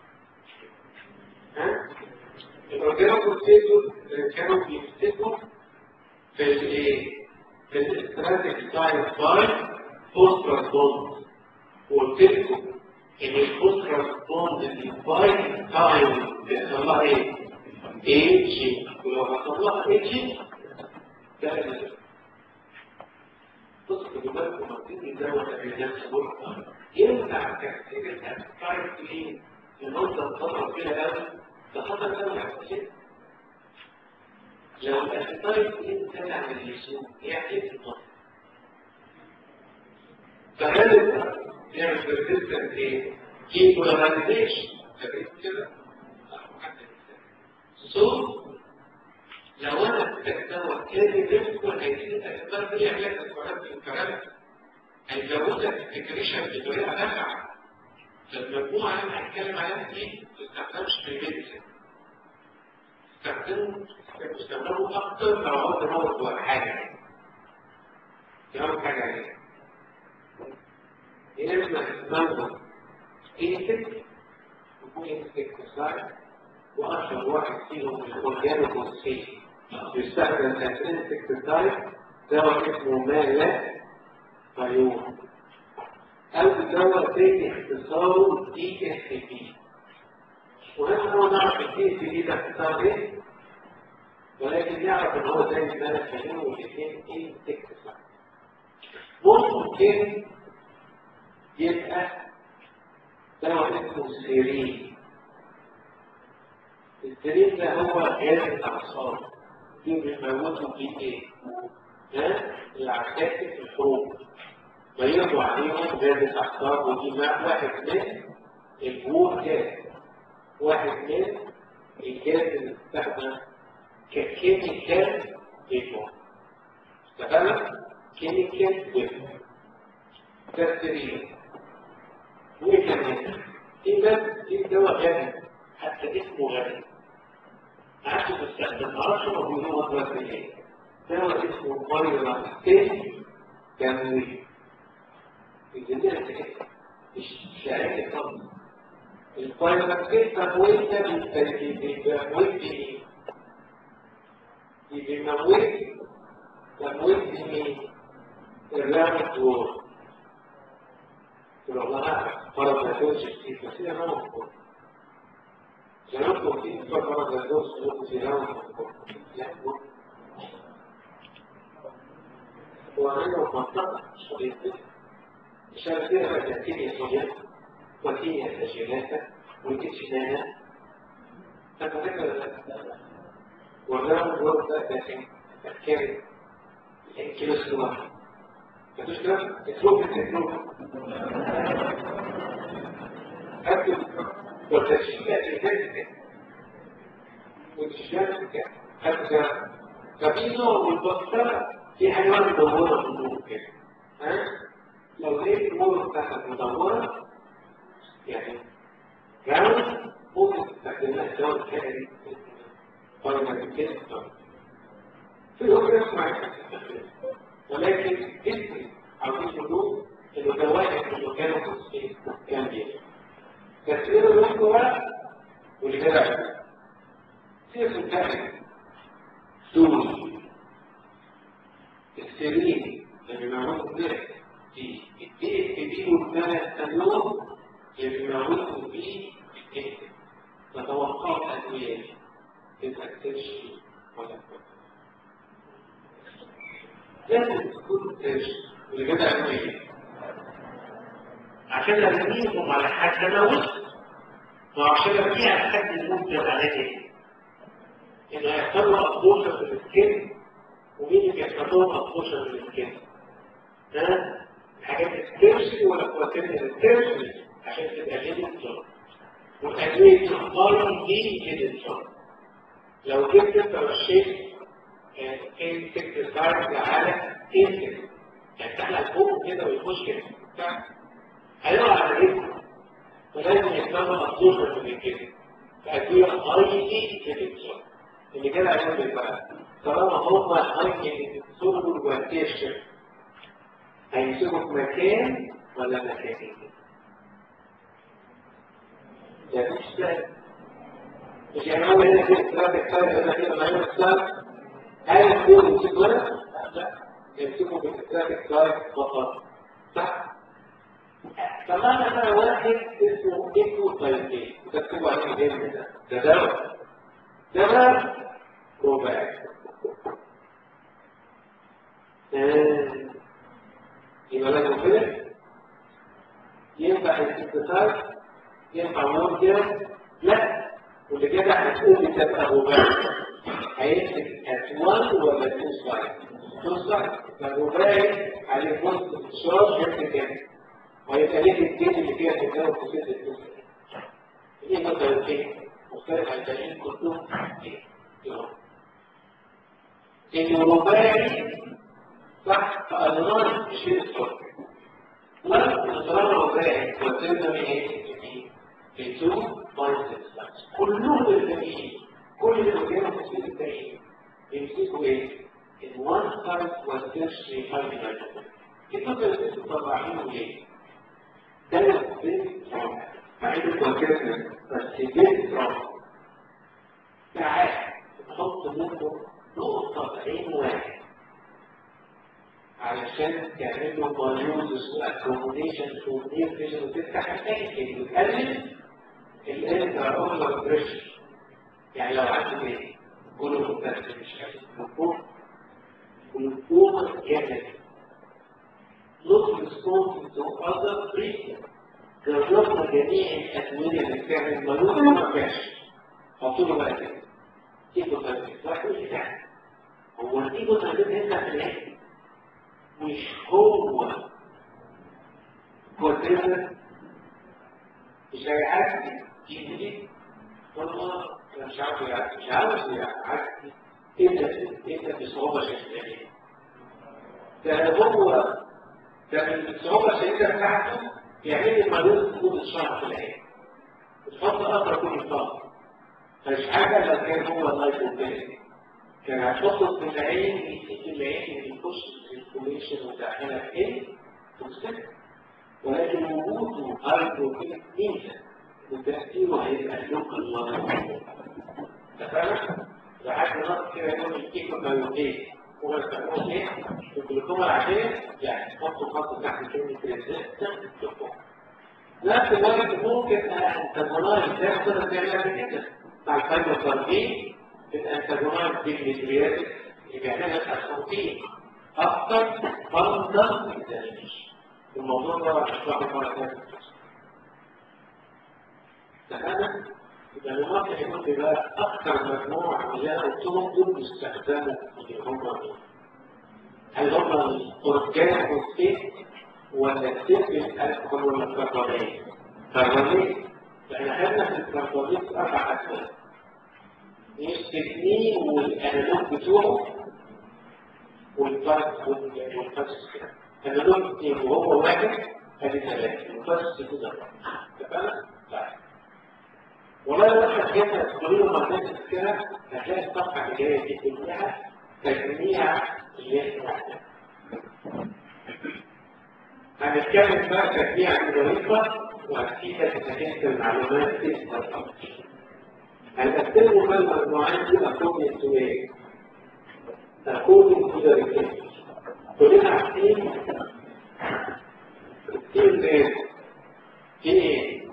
ها؟ الأورجانو كونسيت كانوا بيمسكوا في الايه؟ في الاستراتيك تايب 5 فوسفورس بوند وقلت لكم ان الفوسفورس بوند اللي باي تايم بيحصل لها ايه؟ ايجي ولو حصل لها ايجي ده اللي بص خدوا بالكم عايزين يزود الناس بكره ينفع تكتير الاسباير ليه؟ لمده فتره كده قوي ده خطر قوي على الجسم لو الاسباير دي طلع من الجسم يعمل ايه في الطفل؟ فغالبا يعمل ريزيستنت ايه؟ كيبولاريزيشن فاكرين كده؟ سو لو انا استخدمت كامل يدخل هيزيد الاسباب دي يعمل تسويات في الكلام هيزودك السكريشن بطريقه نافعه فالمجموعه اللي انا هتكلم عليها دي ما تستخدمش في الميديسن استخدموا استخدموا اكتر لو عاوز اموت ولا حاجه يعمل حاجه عليها هنا اسمها ايتك يكون ايتك سلايد واشهر واحد فيهم الاورجانيك والسيف يستخدم كانسكتسايد دواء اسمه مالا مايون او دواء تاني اختصاره دي اس بي ونحن هو نعرف الدي اس بي ده اختصار ايه ولكن نعرف ان هو زي مالا مايون والاثنين انسكتسايد ممكن يبقى دواء اسمه سيرين السرير ده هو غاز الاعصاب دي بيموتوا فيه ايه؟ ها؟ العساكر في الحروب بيرضوا عليهم غاز الاعصاب ودي مع واحد من الجوع جاز واحد من الجاز اللي استخدم ككيميكال ويبون اتفقنا؟ كيميكال ويبون ده السرير وايه كمان؟ في ناس في دواء غني حتى اسمه غني عارف تستخدم معرفش هو بيقولوا مطلق ايه دواء اسمه فايرستين تمويل الجميع تحس مش شعير خالص الفايرستين تمويل ده بيمويل بمين؟ بيمويل تمويل بمين؟ الرامد وور تروح لها فرض ما يكونش كتير بس هي ما مفهوم سنطلب فيه فقرة الدرس سلوك سيران وعنده منطقة شريطة عشان كده بتأتيني صيام وتيني سجينات والكتشنانة فتذكر والرام الوقت ده لكن أفكار يمكن الصلاح مفيش كلام اسلوب الاسلوب أكتب والتشكيلات الجاهزة والتشكيلات حتى ففي نوع من البكتيريا في حيوان مدورة في النور كده ها لو لقيت النور بتاعتك مدورة يعني راوند ممكن تستخدمها سواء كان فاينل كده في الوقت اسمع ولكن اسم عاوزين نقول انه ده واحد من اللي كانوا في كان بيها تفسير الوقت بقى واللي كده سير الكائن سوري السرين اللي معروف به في الدي اس بي والثلاث اليوم اللي معروف به الكتب نتوقع الادويه ما تتاكلش ولا لازم تكون تاج واللي كده ادويه عشان ارميهم على حد موت وعشان ارميها لحد المدة على ايه؟ ان هيحصل له ابوشة في السكن ومين اللي بيحصل لهم ابوشة في السكن؟ ها؟ الحاجات الترسي ولا كواتين الترسي عشان تبقى ليه الصوت والادوية تختار دي للصوت لو جبت انت رشيت انسكتسايد على انسكت يفتح لك بوقه كده ويخش كده هيقع على جسمه فلازم يستخدم الصوره من كده فأدوية هايلي كريتيكال اللي كده هيقول لك بقى طالما هم هايلي كريتيكال وانتشر هيمسكوا في مكان ولا مكانين؟ ده مش سهل مش يعني هو هنا كده ترافيك سايد هنا كده معين السايد هل يكون يمسكوا هنا؟ لا يمسكوا في الترافيك سايد فقط صح؟ طلعنا بقى واحد اسمه ايكو تايبين تكتبوا عليه جيم ده ده دواء ده بقى رباعي يبقى لازم كده ينفع الانتصار ينفع ممكن لا واللي كده هتقول لي تبقى رباعي هيمسك at 1 ولا 2 سلايد 2 سلايد فالرباعي عليه بوست شارج يمسك هنا ويبقى ليه الدين اللي فيها تجارب في ست الجزء ايه مثلا ايه مختلف عن الباقيين كلهم ايه الرباعي صح فالنار شيء الصبر لا النظام الرباعي وتبدا من ايه في 2 6 كلهم الباقيين كل الرجال المسلمين الباقيين يمسكوا ايه؟ in one side was essentially highly valuable. كيف تقدر تطلعينه ليه؟ ده البيت مع انه كونكريتنس بس البيت تعال تحط منه نقطة عين واحد علشان تعمل له بايوزس واكوموديشن ونير فيجن وتفتح الحاجة وتقلل الانترا اوفر بريشر يعني لو عندك ايه؟ كله بس مش عارف مفهوم والقوة جامد not responding to other treatment جربنا جميع الأدوية اللي بتعمل ملوك ما فيهاش حطوا له بقى كده ايكو تربيت واحد يقول لي هو الايكو تربيت هنا في الاخر مش هو هو كده مش هيعدي يجي والله انا مش عارف يعني مش عاوز يعدي ايه ده بصعوبه شديده ده هو ده الصعوبه الشديده بتاعته يعمل لي ملوك طول الشهر في العين بتحط اثر كل الشهر مش حاجه لو كان هو اللايفوبيلي كان هتحطه في العين يسيب العين يخش الانفليشن وداخلها في ايه؟ توكسيك ولكن وجوده هايدروبيليك ميزه وتاثيره هيبقى لوكال تفهم؟ لحد نقص كده يقول الكيكو بايوتيك هو يسموه ايه؟ الجلوكوما العادية يعني تحطوا خط تحت كلمة ريزيستنت جلوكوما نفس الوقت ممكن انتاجونايز ده تقدر تعملها كده مع الفايبروكاربين الانتاجونايز بالميترياتيك اللي بيعملها الاسفوتين اكتر فرضا الدمج الموضوع ده هشرحه مرة ثانية تمام؟ يبقى المنطق يكون بقى أكثر مجموعة من قلتهم دول بيستخدموا اللي هم هل هم الأورجان والسيت ولا السيت الألكول ولا الكربونات؟ كربونات فإحنا خدنا في الكربونات أربع أسباب السكنين والأنالوج بتوعه والفرق والفرس كده الأنالوج اثنين وهو واحد ادي ثلاثة والفرس كده تمام؟ طيب والله لو احنا جينا تقولوا له مرتين كده هتلاقي الصفحه اللي جايه دي كلها تجميع اللي احنا هنتكلم بقى تجميع الوظيفه وهتفيدك انك انت المعلومات تقدر هنقسمه بقى المجموعات دي اكوردنج تو ايه؟ اكوردنج تو ذا ريكيرس كلنا عارفين التيم ايه؟ في ايه؟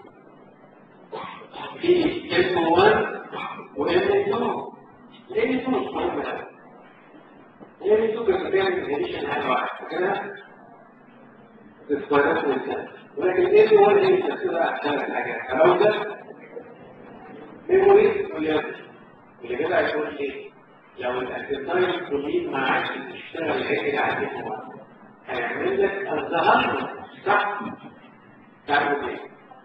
في اسم 1 واسم 2 ليه 2 مش مهم ده ليه 2 كانت بتعمل اديشن حاجه واحده كده السكوادات والسنة ولكن ايه 1 هي تفسيرها احسن حاجه راوتر ميموري ويابس اللي كده هيقول ايه لو الاسيتايل كلين ما عادش بتشتغل هيك على هيعمل لك الزهايمر صح تعمل ايه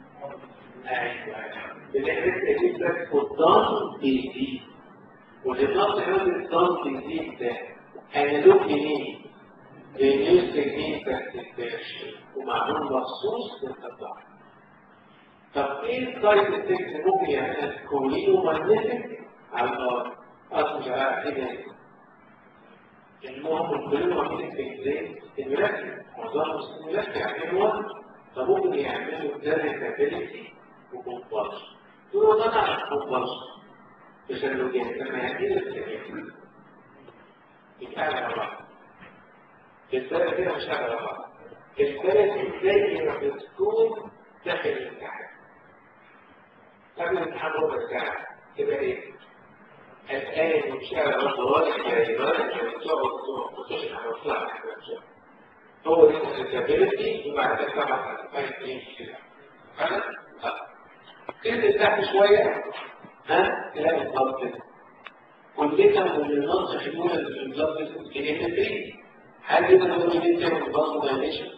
ايوه بنحس اجيب لك قدام بيزيد والإضافة حول الضغط بيزيد ده هينالوج منين؟ لنيوز تكنيك بس ومعمول مخصوص للتطبيق طب ايه السايد افكت اللي ممكن يعملها كولينو ماجنتيك على الارض؟ اصل مش عارف كده المهم الكولينو ماجنتيك ازاي؟ ستيمولاتي معظمهم ستيمولاتي يعني هو فممكن يعملوا دايركتابيلتي وكومبارس دول ده على الكومبارس تشنجات لما يجي السريع يتعامل مع بعض السريع كده مش هذا بعض البلد ازاي ما بتكون داخل الامتحان قبل الامتحان ربع ساعة تبقى ايه؟ الآن مش على مطوال الكلمات تقعد تخش على مطلع هو دي الكابيلتي وبعد كده طبعا هتفاهم كده فانا تنزل تحت شوية ها تلاقي الضغط كلنا من النص حلول الضغط في ان 3 هل يقدر يقول لي انت من الضغط دايليشن؟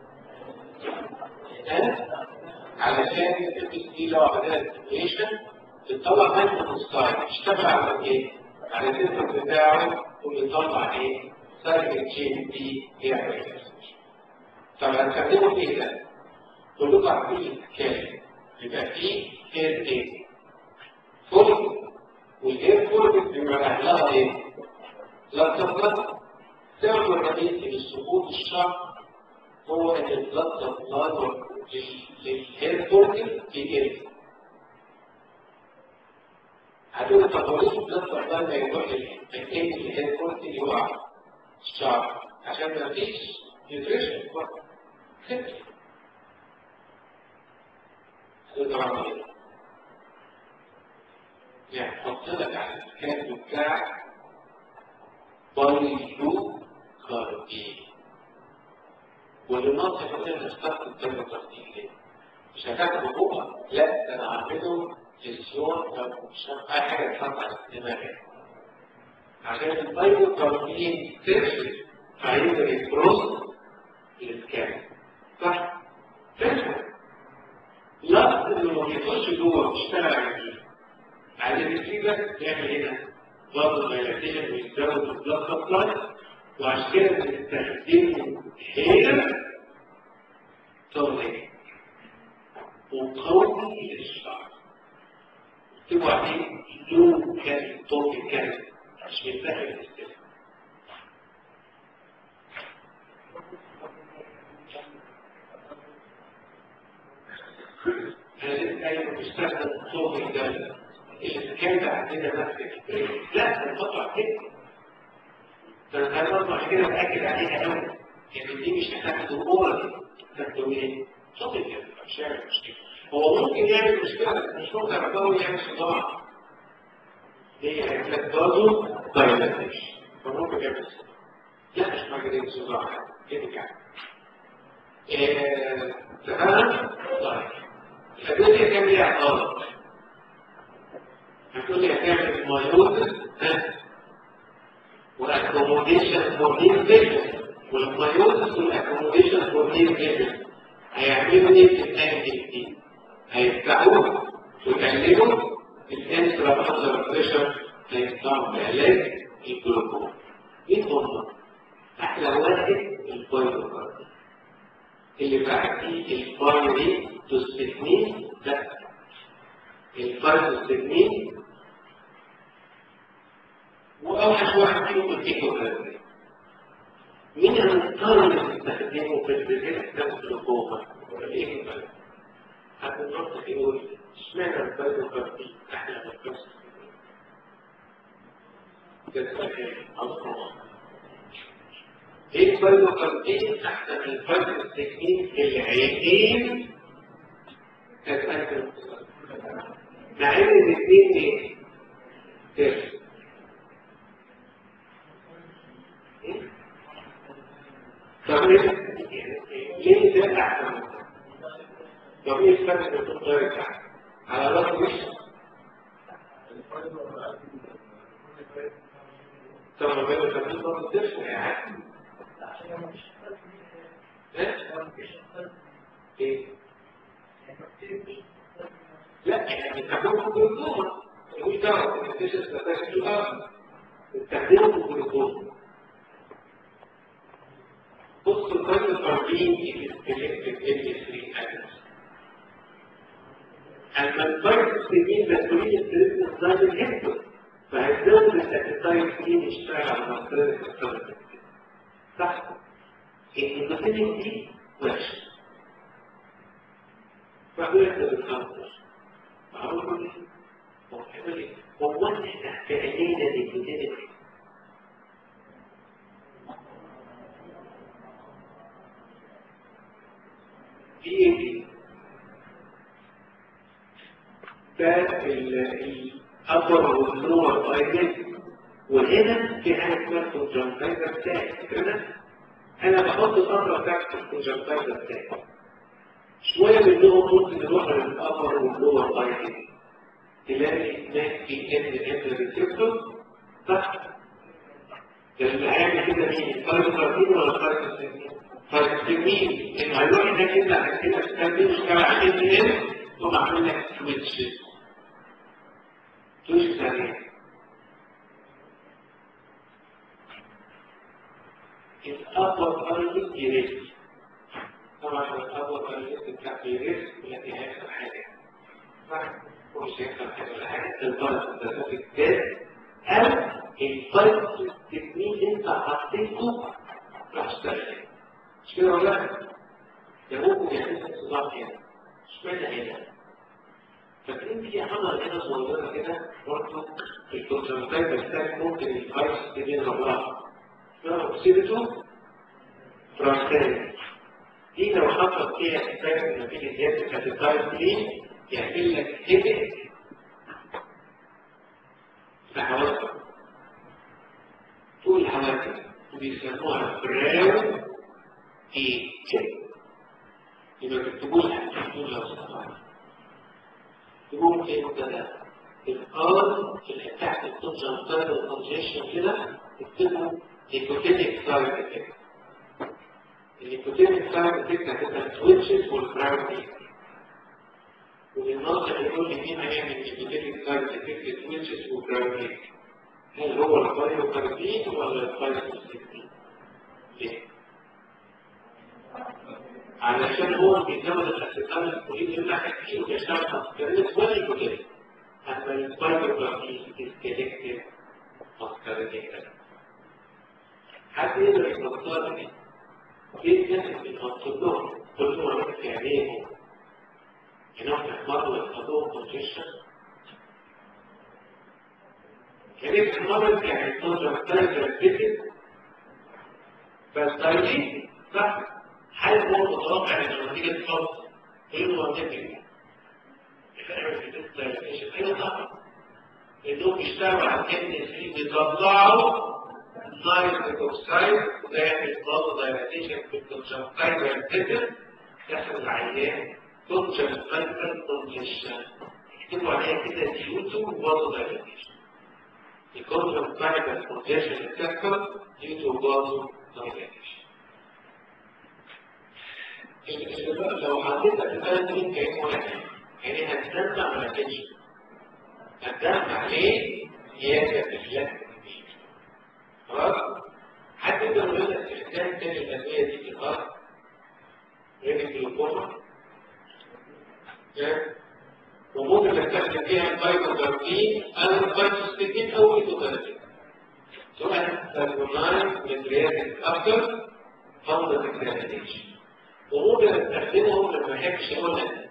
ها علشان الام دي لو عملنا دايليشن بتطلع منه ستايل اشتغل على ايه؟ على السيستم بتاعه وبيطلع ايه؟ سايكل جين بي يعمل طب هنستخدمه في ايه ده؟ كلكم عارفين الكلام يبقى فيه اير ايه؟ فول والاير فول بيبقى اهلها ايه؟ لا تفضل سبب الرئيسي لسقوط الشعر هو ان البلد سبلاي للاير فول في ايه؟ هتقول طب هو ليه البلد سبلاي ما يروح للمكان اللي هي الفول اللي يقع الشعر عشان ما فيش نيوتريشن كده طبعا يعني حط لك على الكاتب بتاعك بايلو كاردين والناس يقول لك استخدم كلمة كاردين ليه؟ مش هتاخد هو لا ده انا هعمله للزون او مش اي حاجه تحط على الدماغ عشان البايلو كاردين تفشل فهيقدر يكروس للكامل صح؟ تفشل لا انه ما بيخش جوه بيشتغل على ايه؟ على الريسيفر يعمل هنا برضه دايلاتيشن ويزود البلاد سبلاي وعشان كده بنستخدمه هنا تونيك وقوي للشعر اكتبوا عليه لو كان توبي كان عشان يسهل الاستخدام هذه بتستخدم صوت الجلد اللي كان عندنا نفس لا القطع كده فانا برضه كده باكد عليها قوي ان دي مش هتاخد اورال تاخد ايه؟ صوت الجلد مش هيعمل مشكله هو ممكن يعمل مشكله بس مش ممكن ابقى يعمل صداع هي هيعمل برضه دايلاتيشن فممكن يعمل صداع لا مش مجرد صداع كده كده تمام؟ طيب الأدوية كان ليها غلط هتقول لي هتعمل مايوزس واكوموديشن فور نير فيجن والمايوزس والاكوموديشن فور نير فيجن هيعملوا ايه في الانجل دي؟ هيفتحوه ويقللوا الانسرا بلد بريشر هيفتحوا بعلاج الجلوكوز مين هم؟ احلى واحد البايلوكارد اللي بعديه البايري تستثنين لا الفرد تستثنين وأوحش واحد فيهم الكيكوغرافي مين هنضطر نستخدمه في الريزيستنس للقوة الإيكوغرافي هتنطق يقول اشمعنى الفايبروكارتي احلى من الفرس ده سؤال أصلا ايه الفايبروكارتين احسن من الفايبرو التكنيك العينين تتأكد مع ان الاثنين ايه؟ تفرق طب ليه ده احسن طب ايه الفرق بين الطريقه بتاعتك على راس وش طب ما بين الفرقين برضه تفرق يا عم ايه لا يعني بتستخدمه في الجلوكوما مش دعوه ما تنساش تستخدمه في الارض بتستخدمه في الجلوكوما بص الفرق الفرقين في الالكتريك اتمس اما الفرق السنين مسؤولين التريتمنت نظام الهيكتور فهيزود الاسيتايل سنين يشتغل على منطقه الكتابه صح النيكوتين دي وحش فهو يبدا بالخمر معروف ليه؟ هو انت تحت عينينا نيكوتين ده الأبر واللور أيضا وهنا في حاجة اسمها كونجنتايزر بتاعي كده أنا بحط الأمر بتاعت الكونجنتايزر بتاعي شوية منهم ممكن يروح للأبر واللور أيضا تلاقي هناك في ان ان ريسبتور صح اللي هيعمل كده مين الفايبروبين ولا الفايبروبين فالسمين انه هيروح هناك كده على كده تستخدم اشتغل على ان ان ثم عامل لك سويتش سويتش ثانيه الأبر أرض يريد طبعا الأبر أرض بتاع يريد التي هيحصل حاجة صح مش هيحصل حاجة ولا حاجة الفرق التسافي الثالث أو الفرق التكنيك أنت حطيته راح تشتغل مش كده ولا لا؟ ده ممكن يعمل لك صداع هنا مش معنى هنا فاكرين في عمل هنا صغيرة كده برضه الكونسنتريت بتاعك ممكن الفيروس تبين رباها اسمها سيرتو فرانسيس دي لو حصل فيها افكت نتيجة زيادة الكاتيتايل كلين يعمل لك هيدك في حواسك طول حواسك بيسموها براو اي تشيك يبقى تكتبوها تكتبوا لو سمحت تقول ايه ده الار اللي تحت الكونجنتال والكونجيشن كده تكتبوا نيكوتينيك سايد افكت النيكوتينيك سايد افكت هتبقى التويتشز والبراو اي والناظر يقول لي مين هيعمل نيكوتينيك سايد افكت التويتشز والبراو اي هل هو الفايروكاربين ولا الفايروكاربين؟ ليه؟ علشان هو بيزود الاسيتام الكولين يمنع كتير ويشتغل ماسكارينيك ولا يكوتين اما الفايروكاربين ديسكليكتيف ماسكارينيك حد يقدر يفكر لي في ناس بنحط لهم كل مرة في عينيهم انهم يحمروا ويحفظوهم كونجيشن كانت المرض يعني النظرة الثالثة الفكر فالتايلين صح حال هو متوقع ان نتيجة الفرض غير منطقي يفعل في الدايليشن ايوه طبعا انهم بيشتغلوا على الان سي بيطلعوا نايتريك اوكسايد وده يعمل برضه دايليشن في الكونجنكتايف والفكر يحصل العيان كونجنكتايف كونجيشن يكتبوا عليها كده ديوتو وبرضه دايليشن يكون بعد الكونجيشن الكاكل due to vasodilation. لو حطيت الأسئلة دي كأنه واحد يعني هتدمع ولا تجي هتدمع ليه؟ هي كتفلات خلاص؟ حد يقدر يقول لك استخدام تاني الأدوية دي في الأرض غير الجلوكوما وممكن نستخدم فيها الفايتوثيرابين او الفايتوستيكين او الايتوثيرابين سواء سالمونايز مدرياتك اكتر او الديكرياتيشن وممكن نستخدمهم لما يحبش يقول لك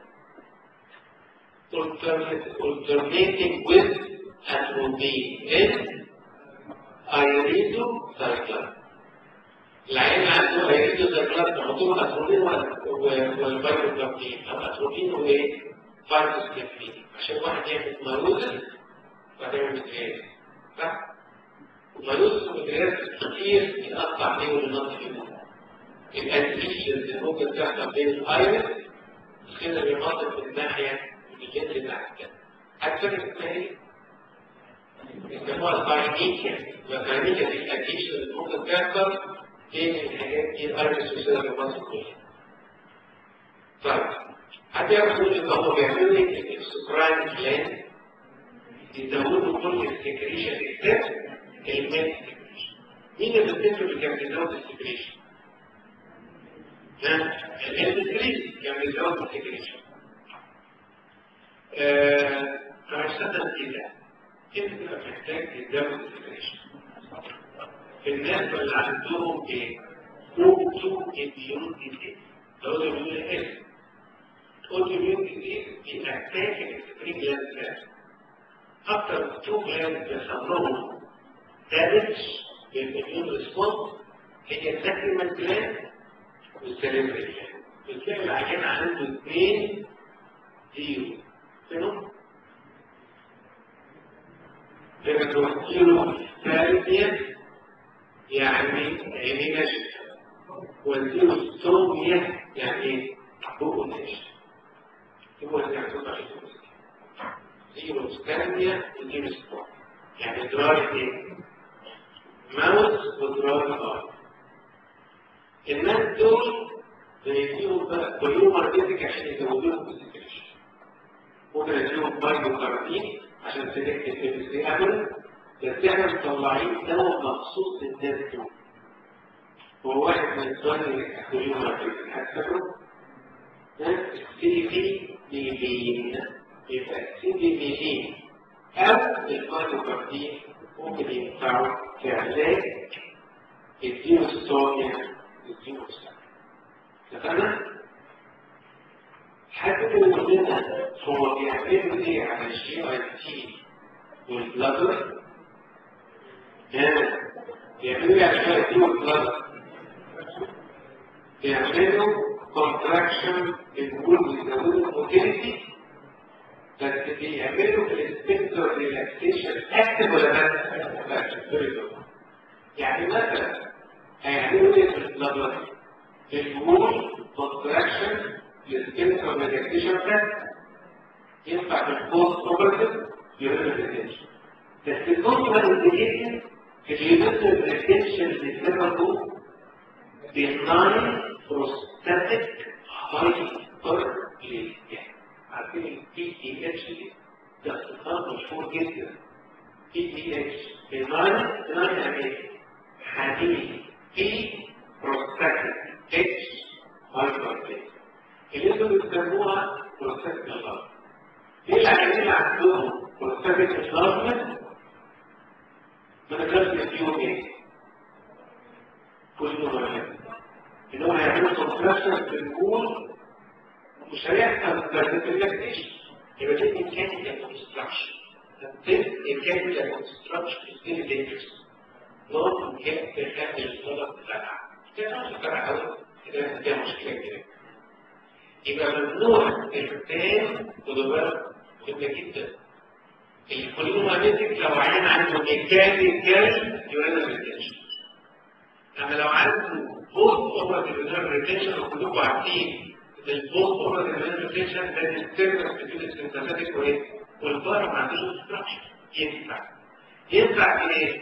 alternating with atropine in iridocycline العين عنده iridocycline تحطوه اتروبين والفايتوثيرابين او اتروبين وايه فايتوستيفين عشان واحد يعمل مايوزس وبعدين يعمل مدريات صح؟ مايوزس ومدريات كتير يتقطع بيه والنص فيه الادميشنز اللي ممكن تحصل بين الايرس كده بينقطع في الناحيه الجنس بتاع الكلى حتى التاني يسموها الفاينيكيا والفاينيكيا دي الادميشن اللي ممكن تحصل بين الحاجات دي الايرس وسيلة الباص كلها طيب حتى يقول ان هم بيعملوا ايه الاكسكراين جلاند يزودوا كل السكريشن اكسبت الميل سكريشن مين اللي بتنتج اللي كان بيزود السكريشن؟ ها الميل سكريشن كان بيزود السكريشن فهشتغل كده انت بتبقى محتاج تزود السكريشن الناس اللي عندهم ايه؟ اوتو اميون ديزيز لو ده بيقول اسم autoimmune disease بيأتاك السبرين جلاند سيلز أكثر من تو جلاند بيحصل لهم دامج للإميون ريسبونس هي السكريمنت جلاند والسيريبرال جلاند بتلاقي العيان عنده اثنين زيرو منهم الكيلو ثانية يعني عيني نشف والكيلو الثانية يعني بقه نشف هو اللي هتبقى كيلو ثانية وكيلو ثانية يعني دراي ايه؟ ماوس ودراي ار الناس دول بيديهم بقى كلهم ارتيتك عشان يزودوا لهم السكريشن ممكن اديهم بايو كارتين عشان تلك الفيروس ابدا بس احنا مطلعين دواء مخصوص للناس دول هو واحد من الدول اللي كلهم ارتيتك هتفكروا سي في ليفين يبقى سي في ليفين او البايو كارتين ممكن ينفعوا كعلاج الديوستونيا الديوستونيا اتفقنا؟ حد يقول لنا هو بيعملوا ايه على الجي اي تي والبلادر؟ بيعملوا ايه على الجي اي تي والبلادر؟ بيعملوا كونتراكشن بنقول بيزودوا الموتيليتي بس بيعملوا في السبكتر ريلاكسيشن اكتف ولا بس؟ يعني مثلا هيعملوا ايه في البلادر؟ الجمهور كونتراكشن للسكيلتر ريلاكسيشن ده ينفع في البوست اوبرتيف يورينال ريتنشن بس البوست ريلاكسيشن اليونيتر ريتنشن بيسببه بناين بروستاتيك هايبر ليزيا عارفين البي تي اتش دي ده اختصار مشهور جدا بي تي اتش بناين بناين يعني حديد بي بروستاتيك اتش هايبر ليزيا اللي انتوا بتسموها بروستاتيك الارض ايه العيانين اللي عندهم بروستاتيك الارض ما نقدرش نديهم ايه كل مهم ان هم هيعملوا كونتراكشن في الجول مش هيحصل بروستاتيك ريلاكسيشن يبقى دي ميكانيكال كونستراكشن This mechanical construction is very dangerous. Not mechanical construction بتاعها. ده مش بتاعها قوي. ده ده مشكلة كبيرة. يبقى ممنوع الختان خدوا مهمة جدا الكولينوماتيك لو عين عنده ميكانيكال يورينال ريتنشن اما لو عنده بوست اوفر يورينال ريتنشن وكلكم عارفين البوست اوفر يورينال ريتنشن ده الديستربنس بين السنتاتيك وايه والبار ما عندوش ستراكشر ينفع ينفع في ايه؟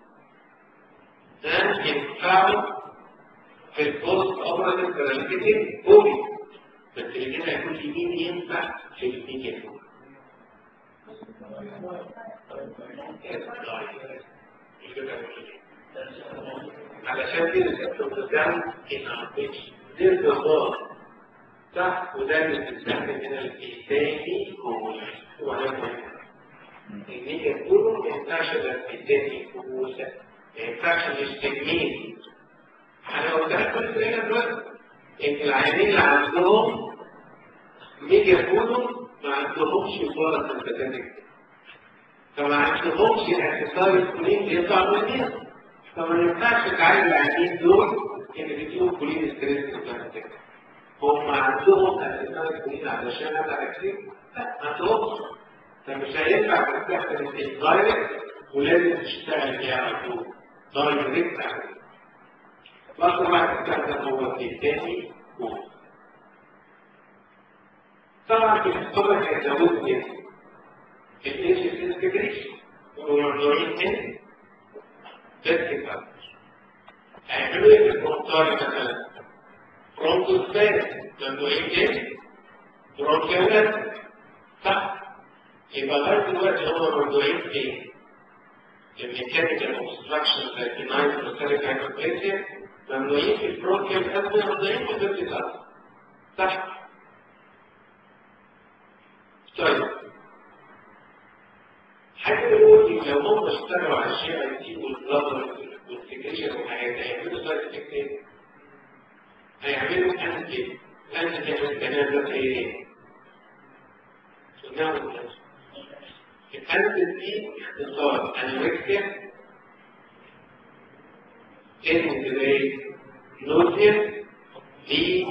ده ينفعه في البوست اوفر باراليتيك بودي بس اللي كده هيكون يمين ينفع في الميديا علشان كده الدكتور ده ان اربيتش دي الضغط صح وده اللي بتستخدم هنا الثاني وده مهم الميديا كله ما ينفعش غير الثاني وده ما ينفعش الاستجمين انا قلت لكم في دلوقتي ان العيانين اللي عندهم ميديا كله ما عندهمش فرص البدنية فما عندهمش اعتصار الكولين بيطلع منين فما ينفعش تعالج العيانين دول ان بيديهم كولين ستريس اوتوماتيك هم عندهم اعتصار الكولين علشان هذا اكسيد لا ما عندهمش فمش هينفع تستخدم الدايركت ولازم تشتغل بيها على طول دايركت على مصر ما تستخدم هو الثاني هو طبعا في الصبح هيزود ايه؟ الايش انتجريشن والموضوعين هنا بس كده هيعملوا ايه في البروتاري مثلا؟ برونكوسباز موضوعين ايه؟ برونكيولات صح؟ يبقى لغايه دلوقتي هم موضوعين ايه؟ الميكانيكال اوبستراكشن زي النايت بروتاريك هايبربليزيا ممنوعين في البروكيال أزمة ممنوعين في البيت الأزمة صح طيب حاجة بيقول لو هم اشتغلوا على الشيء اي تي والبلادر والسكريشن والحاجات هيعملوا سايد افكت ايه؟ هيعملوا انتي انتي تعمل كلام ده ايه؟ قلناها الانتي دي اختصار انوركسيا in today nausea, D,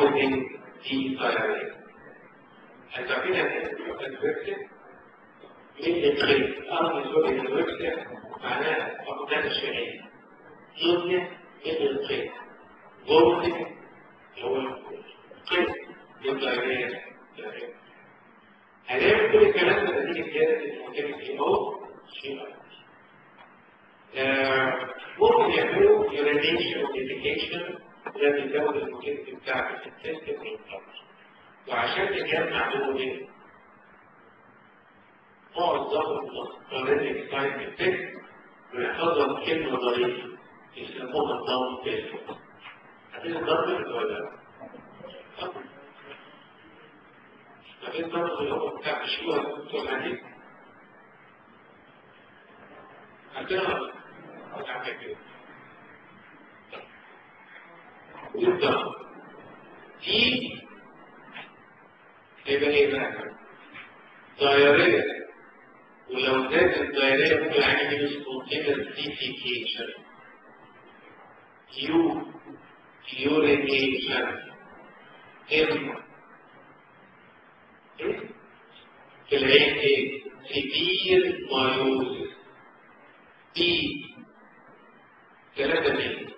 vomiting, D, diarrhea. And talking about infection, من الخير أرض الزوج الوكسة معناها فقدان الشهية يوزن من الخير غرزة هو القيد للدائرية هنعمل كل الكلام ده نتيجة زيادة الانتاج او شيء ممكن يعملوا يورينيشن وديفيكيشن ده بيزود الموتيلتي بتاعت السيستم والطاقة وعشان تجمع دول ايه؟ معظم الطريق سايد افكت بيحفظها كلمة ضريبة يسموها الضم تيست عارفين الضم ولا لا؟ عارفين الضم اللي هو بتاع الشيوخ بتوع الحديد؟ عندنا يبدأ دي يبقى ايه بقى؟ دايرية ولو زادت الدايرية ممكن يعني من spontaneous defecation يو urination ام في العين ايه؟ severe meiosis بي ثلاثة مين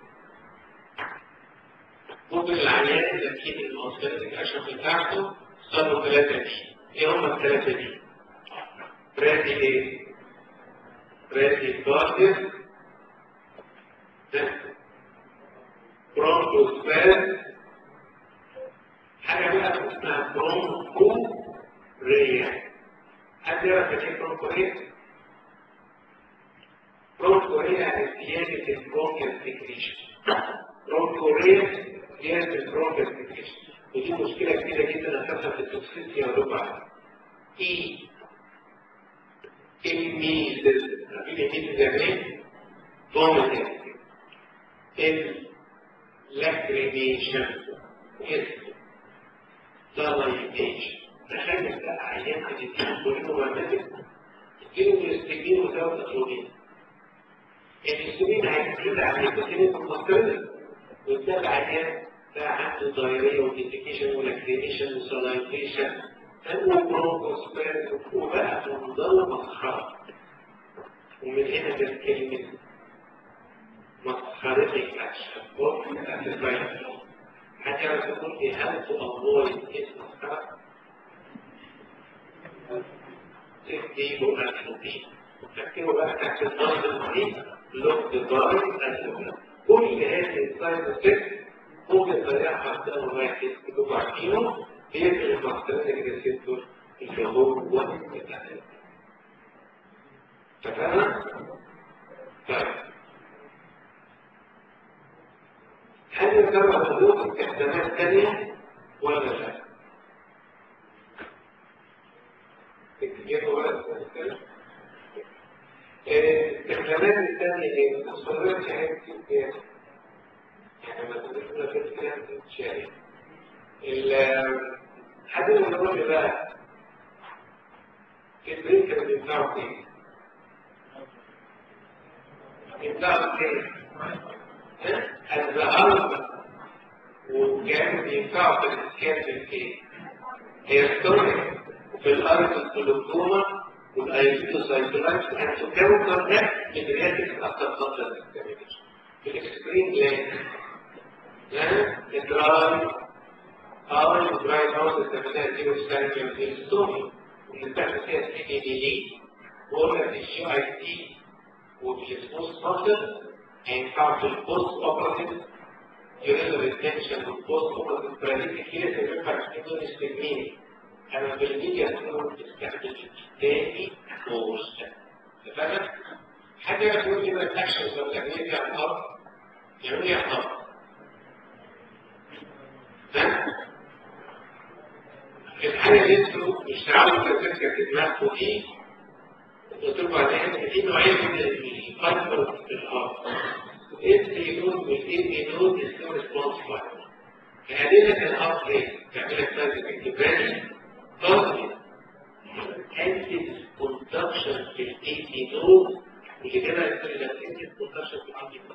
ممكن العيان تأكيد المصدر الكشف بتاعته صاروا ثلاثة دي ايه هم الثلاثة دي؟ برادي ايه؟ برادي كارديس برونكوسباز حاجة بقى اسمها برونكو ريا حد يعرف ايه برونكو ريا؟ برونكوريا زيادة البرونكيال سكريشن برونكوريا زيادة البرونكيال سكريشن ودي مشكلة كبيرة جدا أساسا في التوكسيسيا والربع إي الميزز عارفين الميزز يعني إيه؟ فوميتنج اللاكريميشن اسم دايليتيشن تخيل بقى عيان بتديله كلهم ومادة تديله الاستجمين وسبب تطلبين الانسولين هيزيد عن الانسولين المستمر وده العيان ده عنده دايريه وديفيكيشن ولاكريميشن وسلايفيشن وبرونكوسبير وبقى منظر مسخره ومن هنا جت كلمه مسخرتك اكشن ممكن اساسايد حتى لو تقول لي هل تأفويد اسم مسخره تكتيبه أكشن تكتيبه بقى تحت الضغط المريض لوك ديفايس أسفل كل هذه السايد افكت ممكن طريقة حتى واحد تبقوا عارفينه هي في المقصدات اللي جسدته الجهور والمتعلم تفهم؟ طيب هل يتبع حدود استخدامات ثانية ولا لا؟ تكتيبه ولا الاستخدامات الثانية هي مصدرات شهادة الكتاب يعني ما تقولش في الكلام شاهد حد من الرجل بقى البريك كانوا بينفعوا فين؟ بينفعوا فين؟ الزهر وكانوا بينفعوا في الاسكان في الكيك هي ستوري في الارض الكلوكوما والايزوسايكلايت and to counter that mediatic after further examination. بالاكسبرين جلاند الدراي اه الدراي هاوس استخدمناها زيرو ستانكر في الستوري وبنستخدم فيها سي دي دي دي وقلنا في الجي اي تي وفي السموث ماركر هينفعوا في البوست اوبراتيف يورينال ريتنشن والبوست اوبراتيف براليتيك كيس ينفع الاثنين دول استجميني انا في الميديا تقول تستخدم تاني كورس تفهم؟ حد يقول لي بقى الاكشنز لو كان يجي على الارض يعمل ايه على الارض؟ ها؟ الحاجه اللي انتوا اشتغلوا كتذكر في دماغكم دي قلت لكم عليها ان في نوعين من الفايبر في الارض اس نود والاي نود اسمه ريسبونس فايبر هذه لك الارض ايه؟ تعمل لك سايز اكتبالي قصدي انتي كونتراكشن في الاي تي نود واللي كده يصير لك انتي كونتراكشن في الاي تي نود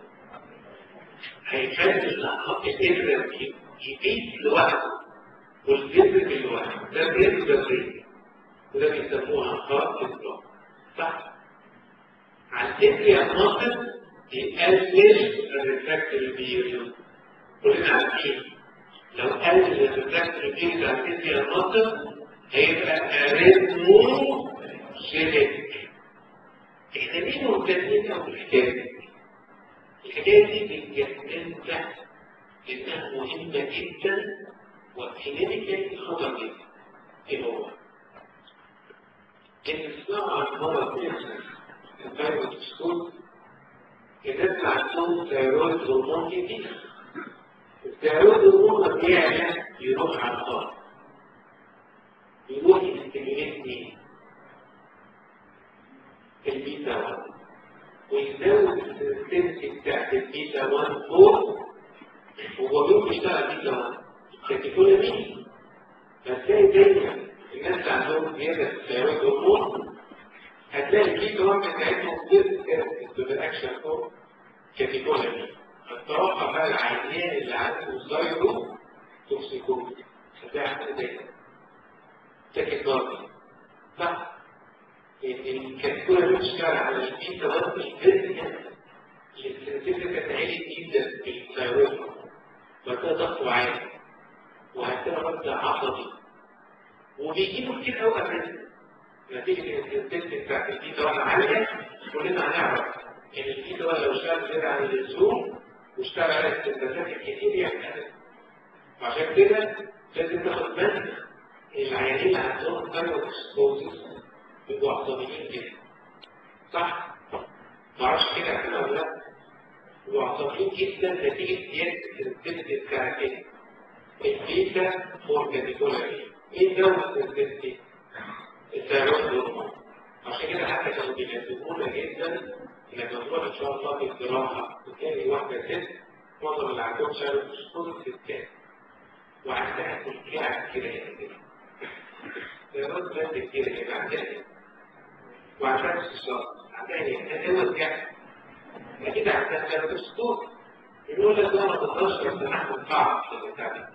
هيخلي الافراد يبيت لوحده والجذر لوحده ده بيت جذري وده بيسموها خط البلوك صح على السيتي المصدر يقلل الريفراكتوري بيريود كلنا عارفين لو قلل الريفراكتوري بيريود على السيتي المصدر هيبقى اريتمو جينيك احنا ليه مهتمين قوي بالحكايه دي؟ الحكايه دي بتجنننا لانها مهمه جدا وكلينيكال خطر جدا ايه هو؟ ان تسمعوا عن مرض اسمه الفيروس سكول الناس عندهم ثيرويد هرمون كتير الثيرويد هرمون لما بيعلى يروح على الارض يروح يستميليت مين؟ البيتا 1 ويزود السنسي بتاعت البيتا 1 فوق هو مين بيشتغل بيتا 1؟ كاتيكولا مين؟ فتلاقي دايما الناس اللي عندهم زيادة في الثيرويد هرمون هتلاقي البيتا 1 بتاعتهم بتبقى الاكشن فوق كاتيكولا مين؟ فتوقع بقى العيان اللي عنده زايرو توكسيكوز هتلاقي حاجة دايما تاكيكاردي صح؟ الكاتيكولا بتشتغل على البيتا 1 الفيزيكال السنسيتيف عالي جدا في الثيرويد وهتلاقي ضغطه عالي وهتلاقي رد عصبي وبيجيبوا كتير قوي قبل نتيجة السنسيتيف بتاعت البيتا 1 عالية كلنا هنعرف ان البيتا 1 لو اشتغل زيادة عن اللزوم واشتغل على السنسيتيف كتير يعمل وعشان كده لازم تاخد بالك العيانين اللي عندهم ثيرويد بيبقوا عصبيين جدا صح؟ معرفش كده احنا ولا لا بيبقوا عصبيين جدا نتيجة زيادة السنسيتيف بتاعت ايه؟ البيتا فور كاتيجوري ايه دور السنسيتيف؟ الثيرويد هرمون عشان كده حتى كانوا بينبهونا جدا انك تروح ان شاء الله في الجراحه وتلاقي واحده ست معظم اللي عندهم ثيرويد خصوصا الستات وعندها الكعب كده كده الثيرويد جلاند كتير كده عندها وعندها استشارة عندها ايه؟ هو الكعب اكيد عندها ثيرويد سطور يقول لك ده ما تقدرش بس نحن نفعل في البتاع ده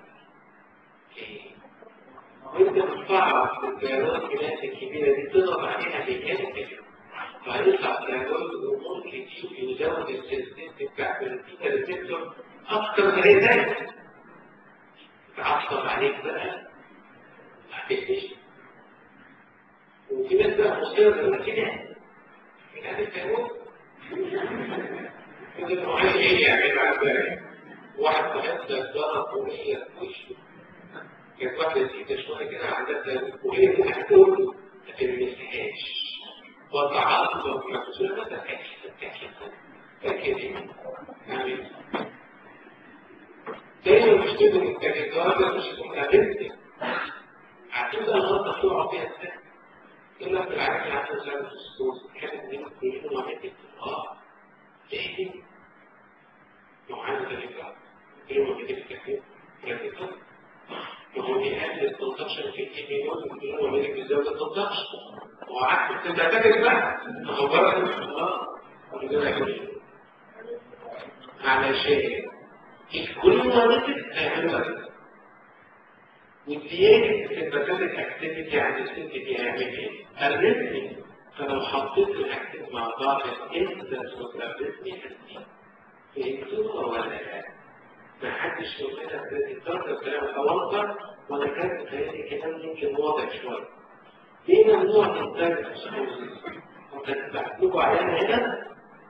وانت بتفعل التيارات الكلاسية الكبيرة دي تضغط عليها ميكانيكال فهيطلع تيارات الهرمون كتير يزود السيستم بتاع البيتا ريسبتور اكتر من اي ذلك تعصب عليك بقى هتكتشف وفي ناس بقى مصيرة تقول كده من هذه التيارات كده معين ايه يعني بعد ذلك واحد صاحبنا ضرب قوية في وشه كانت واحدة جديدة شوية كده عندها وهي بتحكم ما تلمسهاش وتعصب مكسورة ما تتأكد تتأكد تتأكد يعني دايما مش تقدر التكتارة مش متعبدة هتبقى الغلطة تقع فيها السنة يقول لك بالعكس عنده سبب في الصوت كانت دي كلنا وعدت اه ليه دي؟ معانا ذلك كلمة كده التكتير كده وهو بيقلل الكونسبشن في الكيميون اللي هو ملك الزوجة الكونسبشن وقعدت تتفادى بقى تخبرك ان الله علشان كل ما نزل هيعملها وزيادة السيمباتيك اكتيفيتي عند الست دي هيعمل ايه؟ الريتمي فلو حطيت الاكتيف مع بعض الانسنس والريتمي هتزيد فهمتوها ولا لا؟ ما حدش يقول لنا الدكتور كلام اوضح ولا كان بيتهيألي كلام يمكن واضح شويه. ليه ممنوع تنتج السكوزيس؟ وتكتبوا علينا هنا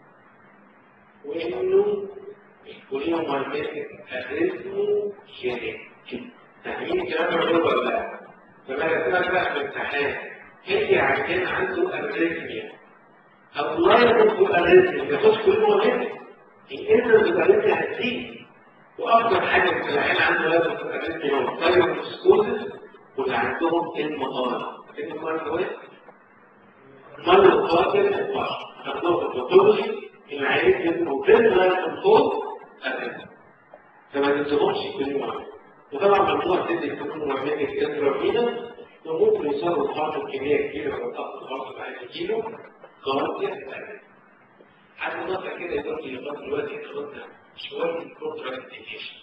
وانه الكوليوم مايميتك الريزمو جينيك. فاهمين الكلام ده ولا لا؟ فما يسألك بقى في الامتحان انت عشان عنده اريزميا او لا يكون اريزميا ياخد كوليوم مايميتك الانسان الاريزميا هتزيد واكثر حاجه في العيال عنده لازم تبقى بنت هو الثايرويد سكوزس واللي عندهم ام ار ام ار هو مرة قاتل البشر تاخدوه في الباثولوجي العيال اسمه بيرلا كنترول اساسا فما تنسوهمش كل يوم وطبعا ممنوع تدي كلهم معملة انترافينا وممكن يصابوا بخاطر كمية كبيرة من الضغط الخاص بعد كيلو قاتل حد نقطة كده يقول لي لغاية دلوقتي خدنا شوية كونترا انديكيشن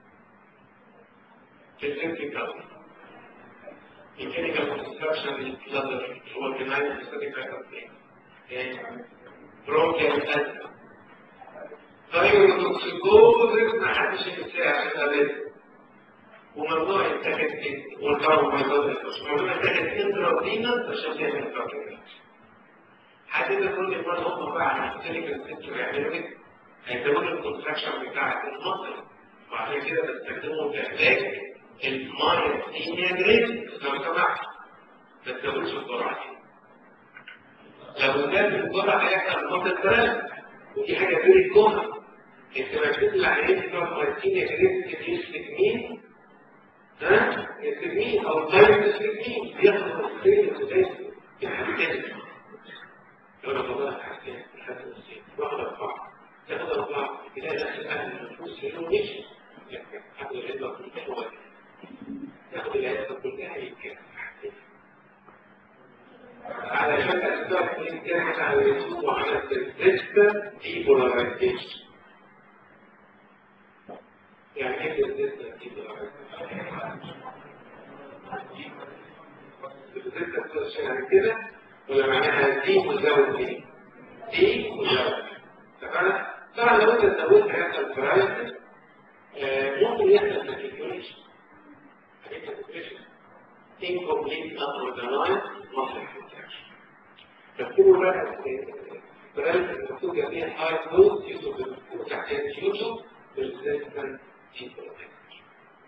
في الانتيكال ميكانيكال كونستراكشن للبلادر هو الجناية الستاتيك هايبرتين برونكيال أزمة فايروتوكسيكوزيس ما حدش ينساه عشان أبدا وممنوع يتاخد والكاربوهيدرات ممنوع يتاخد انترافينوس عشان تعمل كاربوهيدرات حد ده كل مرة هم بقى على الكلينيكال سنتر يعملوا ايه؟ هيزودوا الكونتراكشن بتاع المصل وعشان كده بستخدمه كعلاج المايه سينيا جريد لو سمحت ما تزودش الجرعه دي لو زاد الجرعه هيحصل مصل تراب ودي حاجه فيري كومن انت ما بتطلع عليه بتوع سينيا جريد يستكمين ها يستكمين او طيب يستكمين بياخدوا السيل وزي يعني تاني لو رمضان حسين حسن السيد واخد أربعة تاخد أربعة تلاقي نفس أهل النفوس يقولوا مش تاخد العلبة كلها هو تاخد العلبة كلها يمكن علشان أسباب الإنتاج على الرسول وعلى الريزيستا دي بولاريزيشن يعني ايه الريزيستا دي بولاريزيشن؟ الريزيستا يعني كده ولا معناها دي مزود دي دي مزود تمام طبعا لو انت زودت هيحصل فرايتس ممكن يحصل ساتيفيكيشن incomplete unorganized muscle contraction فاكتبوا بقى فرايتس مكتوب جنبيها high dose يوسف بالمكتوب تحتها يوسف بالريزيستنت depolarization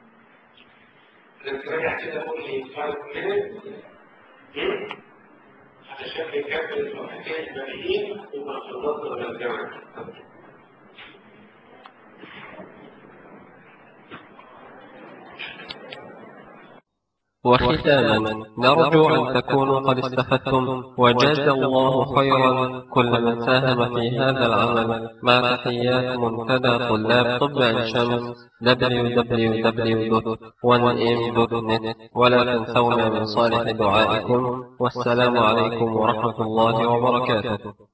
انا راجع كده اقول لي 5 minutes علشان يكمل الوحدين الباقيين وما خلصنا من الجامعة وختاما نرجو أن تكونوا قد استفدتم وجاز الله خيرا كل من ساهم في هذا العمل مع تحيات منتدى طلاب طب عين شمس www.1m.net ولا تنسونا من صالح دعائكم والسلام عليكم ورحمة الله وبركاته